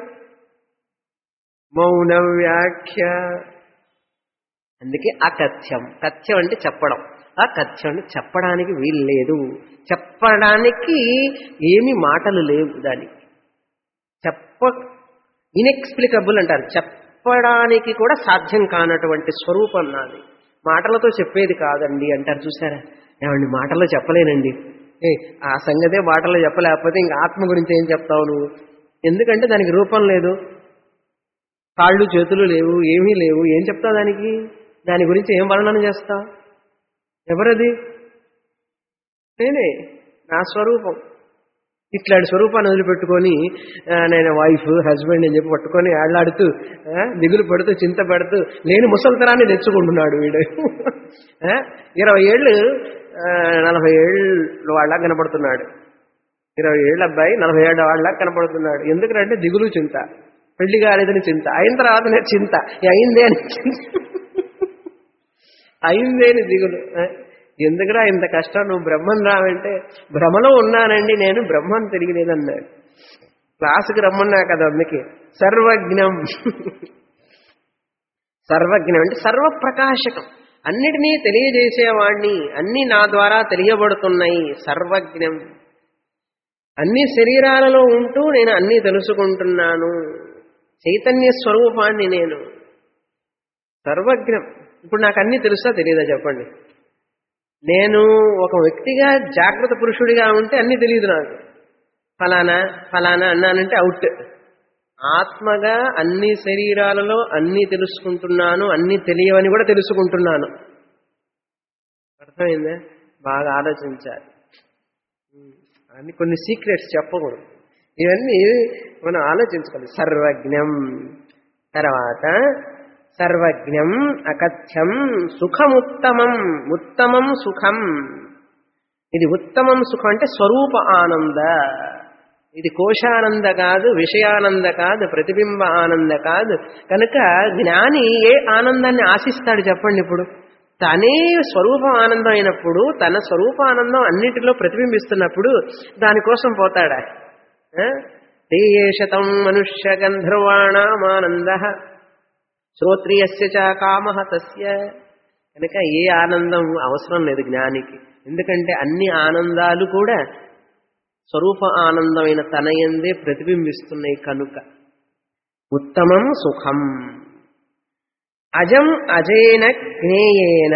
మౌన వ్యాఖ్య అందుకే అకథ్యం కథ్యం అంటే చెప్పడం అకథ్యం అంటే చెప్పడానికి వీలు లేదు చెప్పడానికి ఏమి మాటలు లేవు దానికి చెప్ప ఇన్ఎక్స్ప్లికబుల్ అంటారు చెప్పడానికి కూడా సాధ్యం కానటువంటి స్వరూపం నాది మాటలతో చెప్పేది కాదండి అంటారు చూసారా ఏమండి మాటల్లో చెప్పలేనండి ఏ ఆ సంగతే మాటల్లో చెప్పలేకపోతే ఇంకా ఆత్మ గురించి ఏం చెప్తావు నువ్వు ఎందుకంటే దానికి రూపం లేదు కాళ్ళు చేతులు లేవు ఏమీ లేవు ఏం చెప్తా దానికి దాని గురించి ఏం వర్ణన చేస్తా ఎవరది నేనే నా స్వరూపం ఇట్లాంటి స్వరూపాన్ని వదిలిపెట్టుకొని ఆ, నేను వైఫ్ హస్బెండ్ అని చెప్పి పట్టుకొని ఆళ్లాడుతూ ఆ, దిగులు పడుతూ చింత పడుతూ లేని ముసల్తరాన్ని తెచ్చుకుంటున్నాడు వీడు ఆ, ఇరవై ఏళ్ళు ఆ, నలభై ఏళ్ళు వాళ్ళ కనపడుతున్నాడు ఇరవై ఏళ్ళ అబ్బాయి నలభై ఏళ్ళ వాళ్ళ కనపడుతున్నాడు ఎందుకంటే దిగులు చింత పెళ్లి కాలేదని చింత అయిన తర్వాతనే చింత ఈ అయిందే అని చింత అయిందే అని దిగులు ఆ, ఎందుకురా ఇంత కష్టం నువ్వు బ్రహ్మం రావంటే భ్రమలో ఉన్నానండి నేను బ్రహ్మం తెలియలేదన్నాడు క్లాసుకి రమ్మన్నా కదా అందుకే సర్వజ్ఞం సర్వజ్ఞం అంటే సర్వప్రకాశకం అన్నిటినీ తెలియజేసేవాణ్ణి అన్ని నా ద్వారా తెలియబడుతున్నాయి సర్వజ్ఞం అన్ని శరీరాలలో ఉంటూ నేను అన్ని తెలుసుకుంటున్నాను చైతన్య స్వరూపాన్ని నేను సర్వజ్ఞం ఇప్పుడు నాకు అన్ని తెలుసా తెలియదా చెప్పండి నేను ఒక వ్యక్తిగా జాగ్రత్త పురుషుడిగా ఉంటే అన్ని తెలియదు నాకు ఫలానా ఫలానా అన్నానంటే అవుట్ ఆత్మగా అన్ని శరీరాలలో అన్ని తెలుసుకుంటున్నాను అన్ని తెలియవని కూడా తెలుసుకుంటున్నాను అర్థమైందా బాగా ఆలోచించాలి అన్ని కొన్ని సీక్రెట్స్ చెప్పకూడదు ఇవన్నీ మనం ఆలోచించుకోవాలి సర్వజ్ఞం తర్వాత సర్వజ్ఞం అకథ్యం సుఖముత్తమం ఉత్తమం సుఖం ఇది ఉత్తమం సుఖం అంటే స్వరూప ఆనంద ఇది కోశానంద కాదు విషయానంద కాదు ప్రతిబింబ ఆనంద కాదు కనుక జ్ఞాని ఏ ఆనందాన్ని ఆశిస్తాడు చెప్పండి ఇప్పుడు తనే స్వరూప ఆనందం అయినప్పుడు తన స్వరూపానందం అన్నిటిలో ప్రతిబింబిస్తున్నప్పుడు దానికోసం పోతాడా శతం మనుష్య గంధర్వాణమానంద శ్రోత్రియస్య చ కామ తస్య కనుక ఏ ఆనందం అవసరం లేదు జ్ఞానికి ఎందుకంటే అన్ని ఆనందాలు కూడా స్వరూప ఆనందమైన తనయందే ప్రతిబింబిస్తున్నాయి కనుక ఉత్తమం సుఖం అజం అజేన జ్ఞేయేన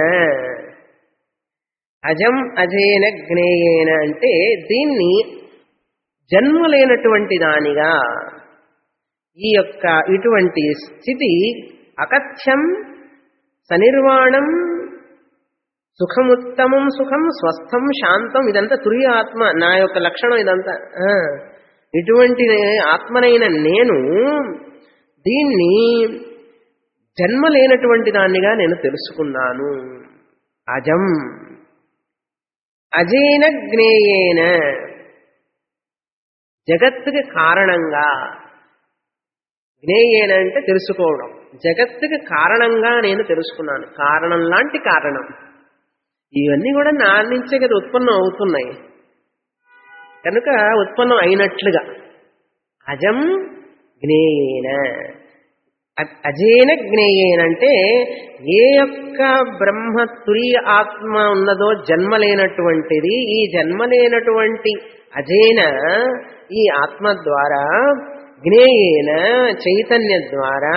అజం అజేన జ్ఞేయేన అంటే దీన్ని జన్మ లేనటువంటి దానిగా ఈ యొక్క ఇటువంటి స్థితి అకథ్యం సనిర్వాణం సుఖముత్తమం సుఖం స్వస్థం శాంతం ఇదంతా తురియ ఆత్మ నా యొక్క లక్షణం ఇదంతా ఆ, ఇటువంటి ఆత్మనైన నేను దీన్ని జన్మ లేనటువంటి దాన్నిగా నేను తెలుసుకున్నాను అజం అజేన జ్ఞేయేన జగత్తుకి కారణంగా జ్ఞేయేన అంటే తెలుసుకోవడం జగత్తుకి కారణంగా నేను తెలుసుకున్నాను కారణం లాంటి కారణం ఇవన్నీ కూడా నా నుంచే కదా ఉత్పన్నం అవుతున్నాయి కనుక ఉత్పన్నం అయినట్లుగా అజం జ్ఞేయేన అ- అజేన జ్ఞేయేన అంటే ఏ యొక్క బ్రహ్మ తురియ ఆత్మ ఉన్నదో జన్మ లేనటువంటిది ఈ జన్మ లేనటువంటి అజేన ఈ ఆత్మ ద్వారా జ్ఞేయేన చైతన్య ద్వారా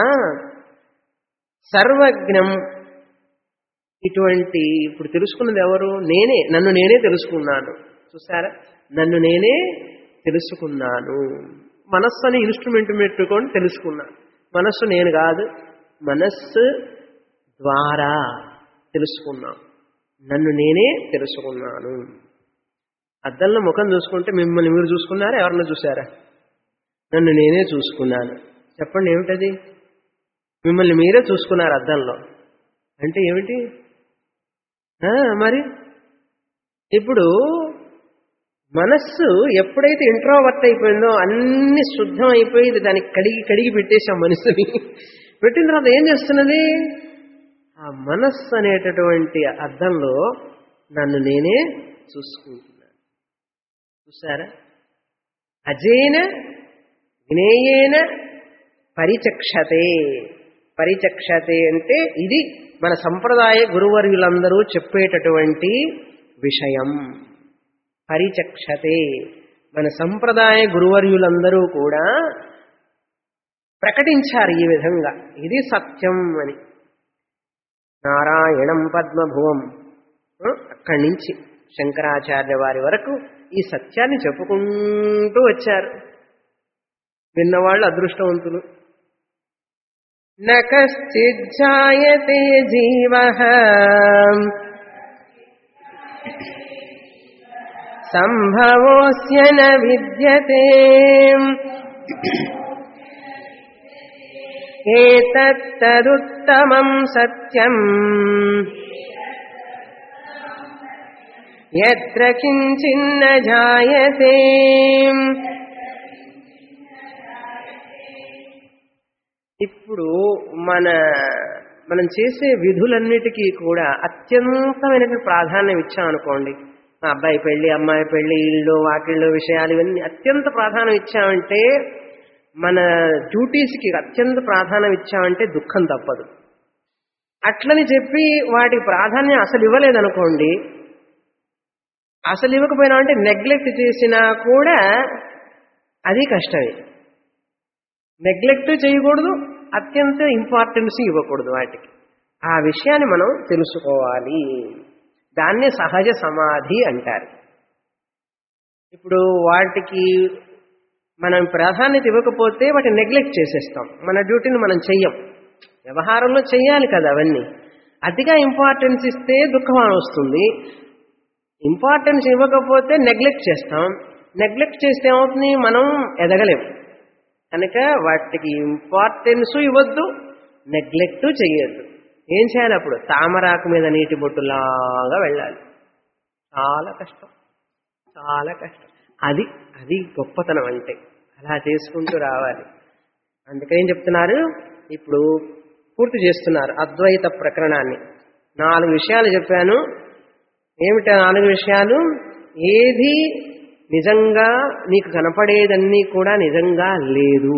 సర్వజ్ఞం ఇటువంటి ఇప్పుడు తెలుసుకున్నది ఎవరు నేనే నన్ను నేనే తెలుసుకున్నాను చూసారా నన్ను నేనే తెలుసుకున్నాను మనస్సు అని ఇన్స్ట్రుమెంట్ పెట్టుకొని తెలుసుకున్నాను మనస్సు నేను కాదు మనస్సు ద్వారా తెలుసుకున్నాను నన్ను నేనే తెలుసుకున్నాను అద్దంలో ముఖం చూసుకుంటే మిమ్మల్ని మీరు చూసుకున్నారా ఎవరన్నా చూసారా నన్ను నేనే చూసుకున్నాను చెప్పండి ఏమిటది మిమ్మల్ని మీరే చూసుకున్నారు అద్దంలో అంటే ఏమిటి ఆ, మరి ఇప్పుడు మనస్సు ఎప్పుడైతే ఇంట్రోవర్ట్ అయిపోయిందో అన్ని శుద్ధం అయిపోయి దానికి కడిగి కడిగి పెట్టేశాం మనసుని పెట్టిన తర్వాత ఏం చేస్తున్నది ఆ మనస్సు అనేటటువంటి అర్థంలో నన్ను నేనే చూసుకుంటున్నాను చూసారా అజేన జ్ఞేయేన పరిచక్షతే పరిచక్షతే అంటే ఇది మన సంప్రదాయ గురువర్యులందరూ చెప్పేటటువంటి విషయం పరిచక్షతే మన సంప్రదాయ గురువర్యులందరూ కూడా ప్రకటించారు ఈ విధంగా ఇది సత్యం అని నారాయణం పద్మభువం ఆ, అక్కడి నుంచి శంకరాచార్య వారి వరకు ఈ సత్యాన్ని చెప్పుకుంటూ వచ్చారు విన్నవాళ్ళు అదృష్టవంతులు నశ్చిజ్జాయతే జీవ సంభవోస్య న విద్యతే ఏతత్తదుత్తమం సత్యం ఎత్ర కించిన్న జాయతే ఇప్పుడు మన మనం చేసే విధులన్నిటికీ కూడా అత్యంతమైనటువంటి ప్రాధాన్యం ఇచ్చాం అనుకోండి మా అబ్బాయి పెళ్లి అమ్మాయి పెళ్లి ఇళ్ళు వాకిళ్ళు విషయాలు ఇవన్నీ అత్యంత ప్రాధాన్యం ఇచ్చామంటే మన డ్యూటీస్కి అత్యంత ప్రాధాన్యం ఇచ్చామంటే దుఃఖం తప్పదు అట్లని చెప్పి వాటి ప్రాధాన్యం అసలు ఇవ్వలేదనుకోండి అసలు ఇవ్వకపోయినా అంటే నెగ్లెక్ట్ చేసినా కూడా అది కష్టమే నెగ్లెక్ట్ చేయకూడదు అత్యంత ఇంపార్టెన్స్ ఇవ్వకూడదు వాటికి ఆ విషయాన్ని మనం తెలుసుకోవాలి దాన్నే సహజ సమాధి అంటారు ఇప్పుడు వాటికి మనం ప్రాధాన్యత ఇవ్వకపోతే వాటిని నెగ్లెక్ట్ చేసేస్తాం మన డ్యూటీని మనం చెయ్యం వ్యవహారంలో చెయ్యాలి కదా అవన్నీ అతిగా ఇంపార్టెన్స్ ఇస్తే దుఃఖం వస్తుంది ఇంపార్టెన్స్ ఇవ్వకపోతే నెగ్లెక్ట్ చేస్తాం నెగ్లెక్ట్ చేస్తే ఏమవుతుంది మనం ఎదగలేం కనుక వాటికి ఇంపార్టెన్స్ ఇవ్వద్దు నెగ్లెక్ట్ చేయొద్దు ఏం చేయాలి అప్పుడు తామరాకు మీద నీటి బొట్టులాగా వెళ్ళాలి చాలా కష్టం చాలా కష్టం అది అది గొప్పతనం అంటే అలా చేసుకుంటూ రావాలి అందుకని ఏం చెప్తున్నారు ఇప్పుడు పూర్తి చేస్తున్నారు అద్వైత ప్రకరణాన్ని నాలుగు విషయాలు చెప్పాను ఏమిటి ఆ నాలుగు విషయాలు ఏది నిజంగా నీకు కనపడేదన్నీ కూడా నిజంగా లేదు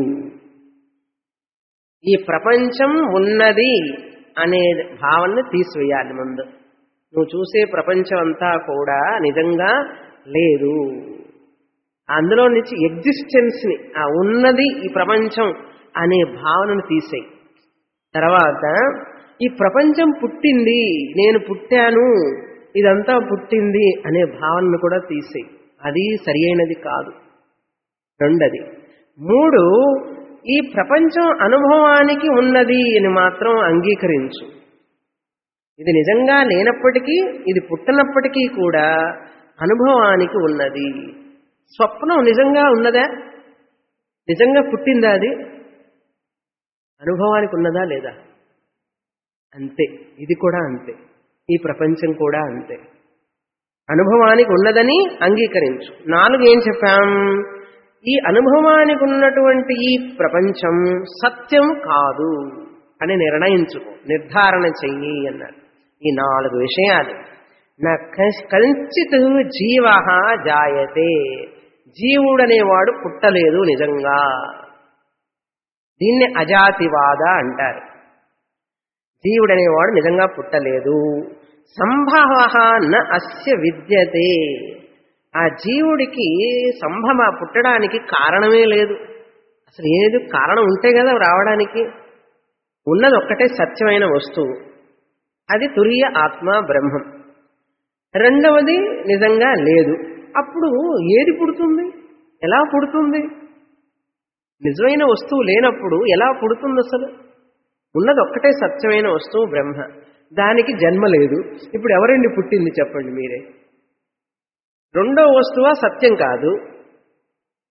ఈ ప్రపంచం ఉన్నది అనే భావనని తీసివేయాలి ముందు నువ్వు చూసే ప్రపంచం అంతా కూడా నిజంగా లేదు అందులో నుంచి ఎగ్జిస్టెన్స్ని ఆ ఉన్నది ఈ ప్రపంచం అనే భావనను తీసేయి తర్వాత ఈ ప్రపంచం పుట్టింది నేను పుట్టాను ఇదంతా పుట్టింది అనే భావనను కూడా తీసేయి అది సరి అయినది కాదు రెండది మూడు ఈ ప్రపంచం అనుభవానికి ఉన్నది అని మాత్రం అంగీకరించు ఇది నిజంగా లేనప్పటికీ ఇది పుట్టినప్పటికీ కూడా అనుభవానికి ఉన్నది స్వప్నం నిజంగా ఉన్నదా నిజంగా పుట్టిందా అది అనుభవానికి ఉన్నదా లేదా అంతే ఇది కూడా అంతే ఈ ప్రపంచం కూడా అంతే అనుభవానికి ఉన్నదని అంగీకరించు నాలుగు ఏం చెప్పాం ఈ అనుభవానికి ఉన్నటువంటి ఈ ప్రపంచం సత్యం కాదు అని నిర్ణయించుకో నిర్ధారణ చెయ్యి అన్నారు ఈ నాలుగు విషయాలు నా కంచిత్ జీవ జాయతే జీవుడనేవాడు పుట్టలేదు నిజంగా దీన్ని అజాతివాద అంటారు జీవుడనేవాడు నిజంగా పుట్టలేదు సంభవ న అస్య విద్యతే ఆ జీవుడికి సంభవ పుట్టడానికి కారణమే లేదు అసలు ఏది కారణం ఉంటే కదా రావడానికి ఉన్నది ఒక్కటే సత్యమైన వస్తువు అది తురియ ఆత్మ బ్రహ్మం రెండవది నిజంగా లేదు అప్పుడు ఏది పుడుతుంది ఎలా పుడుతుంది నిజమైన వస్తువు లేనప్పుడు ఎలా పుడుతుంది అసలు ఉన్నది ఒక్కటే సత్యమైన వస్తువు బ్రహ్మ దానికి జన్మ లేదు ఇప్పుడు ఎవరండి పుట్టింది చెప్పండి మీరే రెండో వస్తువా సత్యం కాదు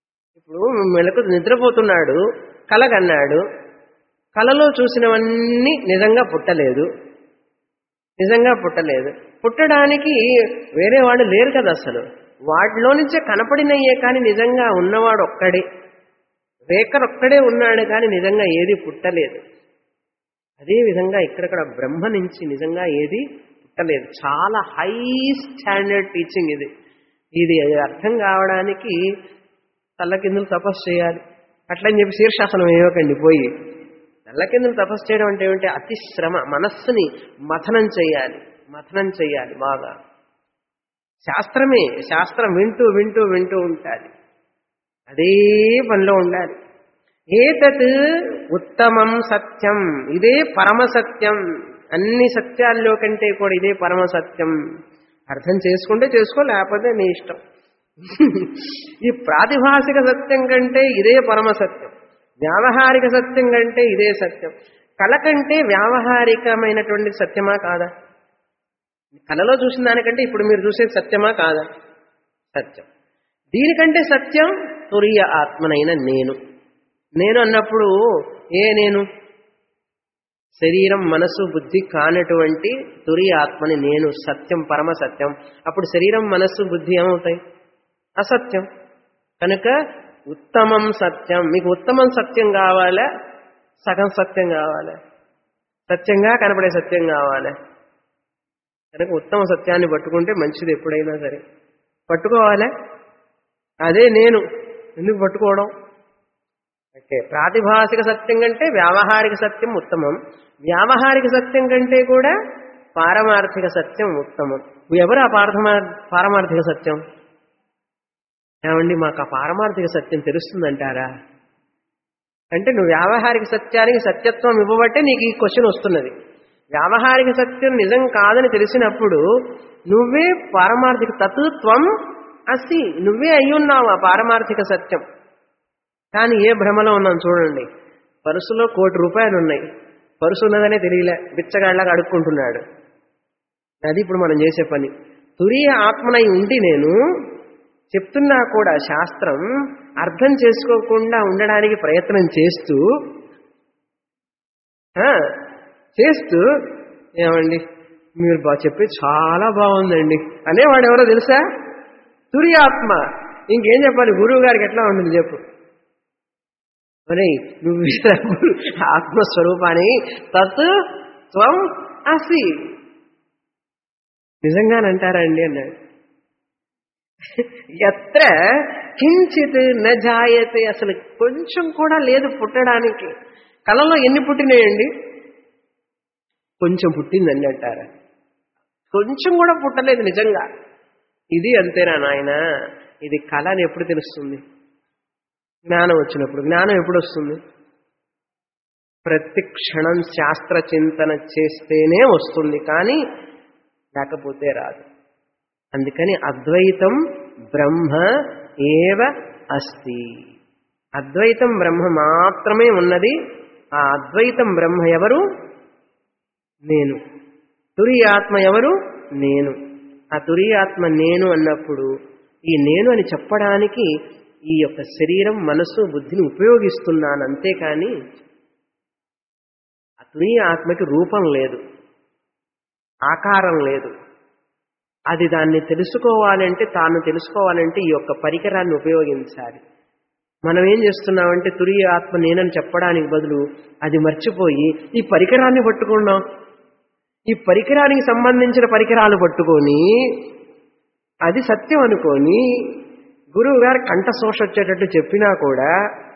ఇప్పుడు మెలకు నిద్రపోతున్నాడు కలగన్నాడు కలలో చూసినవన్నీ నిజంగా పుట్టలేదు నిజంగా పుట్టలేదు పుట్టడానికి వేరే వాడు లేరు కదా అసలు వాటిలో నుంచే కనపడినయ్యే కానీ నిజంగా ఉన్నవాడు ఒక్కడే రేకరొక్కడే ఉన్నాడు కానీ నిజంగా ఏది పుట్టలేదు అదే విధంగా ఇక్కడక్కడ బ్రహ్మ నుంచి నిజంగా ఏది పుట్టలేదు చాలా హై స్టాండర్డ్ టీచింగ్ ఇది ఇది అర్థం కావడానికి తల్లకిందులు తపస్సు చేయాలి అట్లని చెప్పి శీర్షాసనం వేయకండి పోయి తల్లకిందులు తపస్సు చేయడం అంటే ఏమిటి అతి శ్రమ మనస్సుని మథనం చేయాలి మథనం చేయాలి బాగా శాస్త్రమే శాస్త్రం వింటూ వింటూ వింటూ ఉండాలి అదే పనిలో ఉండాలి ఏతత్ ఉత్తమం సత్యం ఇదే పరమ సత్యం అన్ని సత్యాల్లో కంటే కూడా ఇదే పరమ సత్యం అర్థం చేసుకుంటే చేసుకో లేకపోతే నీ ఇష్టం ఈ ప్రాతిభాసిక సత్యం కంటే ఇదే పరమ సత్యం వ్యావహారిక సత్యం కంటే ఇదే సత్యం కళ కంటే వ్యావహారికమైనటువంటి సత్యమా కాదా కళలో చూసిన దానికంటే ఇప్పుడు మీరు చూసేది సత్యమా కాదా సత్యం దీనికంటే సత్యం తురియ ఆత్మనైన నేను నేను అన్నప్పుడు ఏ నేను శరీరం మనసు బుద్ధి కానటువంటి తురియ ఆత్మని నేను సత్యం పరమ సత్యం అప్పుడు శరీరం మనస్సు బుద్ధి ఏమవుతాయి అసత్యం కనుక ఉత్తమం సత్యం మీకు ఉత్తమం సత్యం కావాలా సగం సత్యం కావాలా సత్యంగా కనపడే సత్యం కావాలా కనుక ఉత్తమ సత్యాన్ని పట్టుకుంటే మంచిది ఎప్పుడైనా సరే పట్టుకోవాలా అదే నేను ఎందుకు పట్టుకోవడం అంటే ప్రాతిభాసిక సత్యం కంటే వ్యావహారిక సత్యం ఉత్తమం వ్యావహారిక సత్యం కంటే కూడా పారమార్థిక సత్యం ఉత్తమం ఎవరు ఆ పారమా పారమార్థిక సత్యం ఏమండి మాకు ఆ పారమార్థిక సత్యం తెలుస్తుందంటారా అంటే నువ్వు వ్యావహారిక సత్యానికి సత్యత్వం ఇవ్వబట్టే నీకు ఈ క్వశ్చన్ వస్తున్నది వ్యావహారిక సత్యం నిజం కాదని తెలిసినప్పుడు నువ్వే పారమార్థిక తత్వం అసి నువ్వే అయ్యున్నావు ఆ పారమార్థిక సత్యం కానీ ఏ భ్రమలో ఉన్నాం చూడండి పరుసులో కోటి రూపాయలు ఉన్నాయి పరుసు ఉన్నదనే తెలియలే బిచ్చగాళ్ళగా అడుక్కుంటున్నాడు అది ఇప్పుడు మనం చేసే పని తురియ ఆత్మనై ఉండి నేను చెప్తున్నా కూడా శాస్త్రం అర్థం చేసుకోకుండా ఉండడానికి ప్రయత్నం చేస్తూ ఆ, చేస్తూ ఏమండి మీరు బా చెప్పి చాలా బాగుందండి అనేవాడు ఎవరో తెలుసా తురియాత్మ ఇంకేం చెప్పాలి గురువు గారికి ఎట్లా ఉంటుంది చెప్పు ఒరేయ్ నువ్వు గురు ఆత్మస్వరూపాన్ని తత్ త్వం అసి నిజంగానంటారా అండి అన్నాడు ఎత్ర కించిత్ న జాయతే అసలు కొంచెం కూడా లేదు పుట్టడానికి కళలో ఎన్ని పుట్టినాయండి కొంచెం పుట్టిందండి అంటారా కొంచెం కూడా పుట్టలేదు నిజంగా ఇది అంతేనా నాయన ఇది కళ అని ఎప్పుడు తెలుస్తుంది జ్ఞానం వచ్చినప్పుడు జ్ఞానం ఎప్పుడు వస్తుంది ప్రతి క్షణం శాస్త్ర చింతన చేస్తేనే వస్తుంది కానీ లేకపోతే రాదు అందుకని అద్వైతం బ్రహ్మ ఏవ అస్తి అద్వైతం బ్రహ్మ మాత్రమే ఉన్నది ఆ అద్వైతం బ్రహ్మ ఎవరు నేను తురియాత్మ ఎవరు నేను ఆ తురియాత్మ నేను అన్నప్పుడు ఈ నేను అని చెప్పడానికి ఈ యొక్క శరీరం మనసు బుద్ధిని ఉపయోగిస్తున్నాను అంతేకాని ఆ తురియ ఆత్మకి రూపం లేదు ఆకారం లేదు అది దాన్ని తెలుసుకోవాలంటే తాను తెలుసుకోవాలంటే ఈ యొక్క పరికరాన్ని ఉపయోగించాలి మనం ఏం చేస్తున్నామంటే తురియ ఆత్మ నేనని చెప్పడానికి బదులు అది మర్చిపోయి ఈ పరికరాన్ని పట్టుకున్నాం ఈ పరికరానికి సంబంధించిన పరికరాలు పట్టుకొని అది సత్యం అనుకొని గురువు గారు కంఠశోష వచ్చేటట్టు చెప్పినా కూడా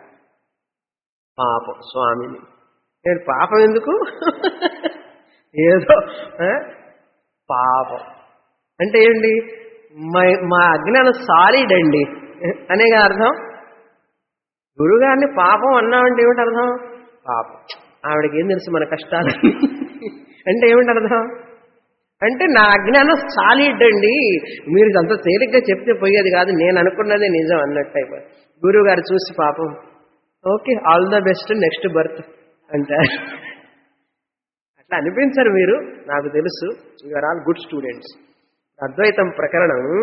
పాపం స్వామిని నేను పాపం ఎందుకు ఏదో ఆ? పాపం అంటే ఏంటి మా మా అజ్ఞానం సాలిడ్ అండి అనేగా అర్థం గురుగారిని పాపం అన్నామంటే ఏమిటి అర్థం పాపం ఆవిడకి ఏం తెలుసు మన కష్టాలు అంటే ఏమిటి అర్థం అంటే నా అజ్ఞానం సాలిడ్ అండి మీరు అంత తేలిగ్గా చెప్తే పోయేది కాదు నేను అనుకున్నదే నిజం అన్నట్టు అయిపోయి గురువు గారు చూసి పాపం okay all the best next birth అంటారు అట్లా అనిపించరు మీరు నాకు తెలుసు యూఆర్ ఆల్ గుడ్ స్టూడెంట్స్ అద్వైతం ప్రకరణం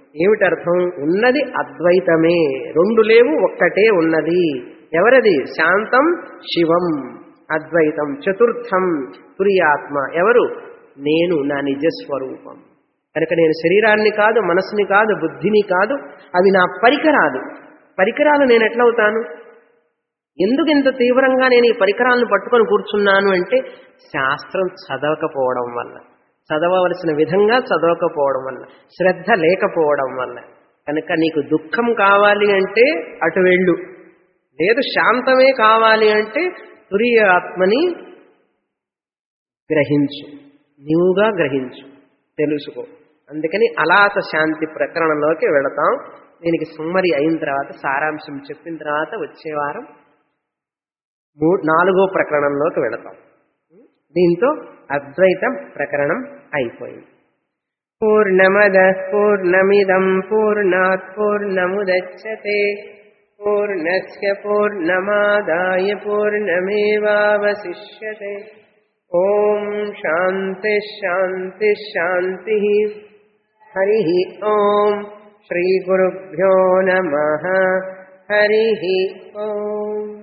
ఏమిటి అర్థం ఉన్నది అద్వైతమే రెండు లేవు ఒక్కటే ఉన్నది ఎవరది శాంతం శివం అద్వైతం చతుర్థం తురియాత్మ ఎవరు నేను నా నిజస్వరూపం కనుక నేను శరీరాన్ని కాదు మనసుని కాదు బుద్ధిని కాదు అవి నా పరికరాలు పరికరాలు నేను ఎట్లవుతాను ఎందుకు ఇంత తీవ్రంగా నేను ఈ పరికరాలను పట్టుకొని కూర్చున్నాను అంటే శాస్త్రం చదవకపోవడం వల్ల చదవవలసిన విధంగా చదవకపోవడం వల్ల శ్రద్ధ లేకపోవడం వల్ల కనుక నీకు దుఃఖం కావాలి అంటే అటు వెళ్ళు లేదు శాంతమే కావాలి అంటే తురియ ఆత్మని గ్రహించు నీవుగా గ్రహించు తెలుసుకో అందుకని అలాత శాంతి ప్రకరణలోకి వెళతాం దీనికి సుమ్మరి అయిన తర్వాత సారాంశం చెప్పిన తర్వాత వచ్చే వారం మూ నాలుగో ప్రకరణంలోకి వెళతాం దీంతో అద్వైత ప్రకరణం అయిపోయింది పూర్ణమద పూర్ణమిదం పూర్ణాత్ పూర్ణముదచ్చతే పూర్ణస్య పూర్ణమాదాయ పూర్ణమేవావశిష్యతే ఓం శాంతి శాంతి శాంతి హరి ఓం శ్రీ గురుభ్యో నమ హరి ఓం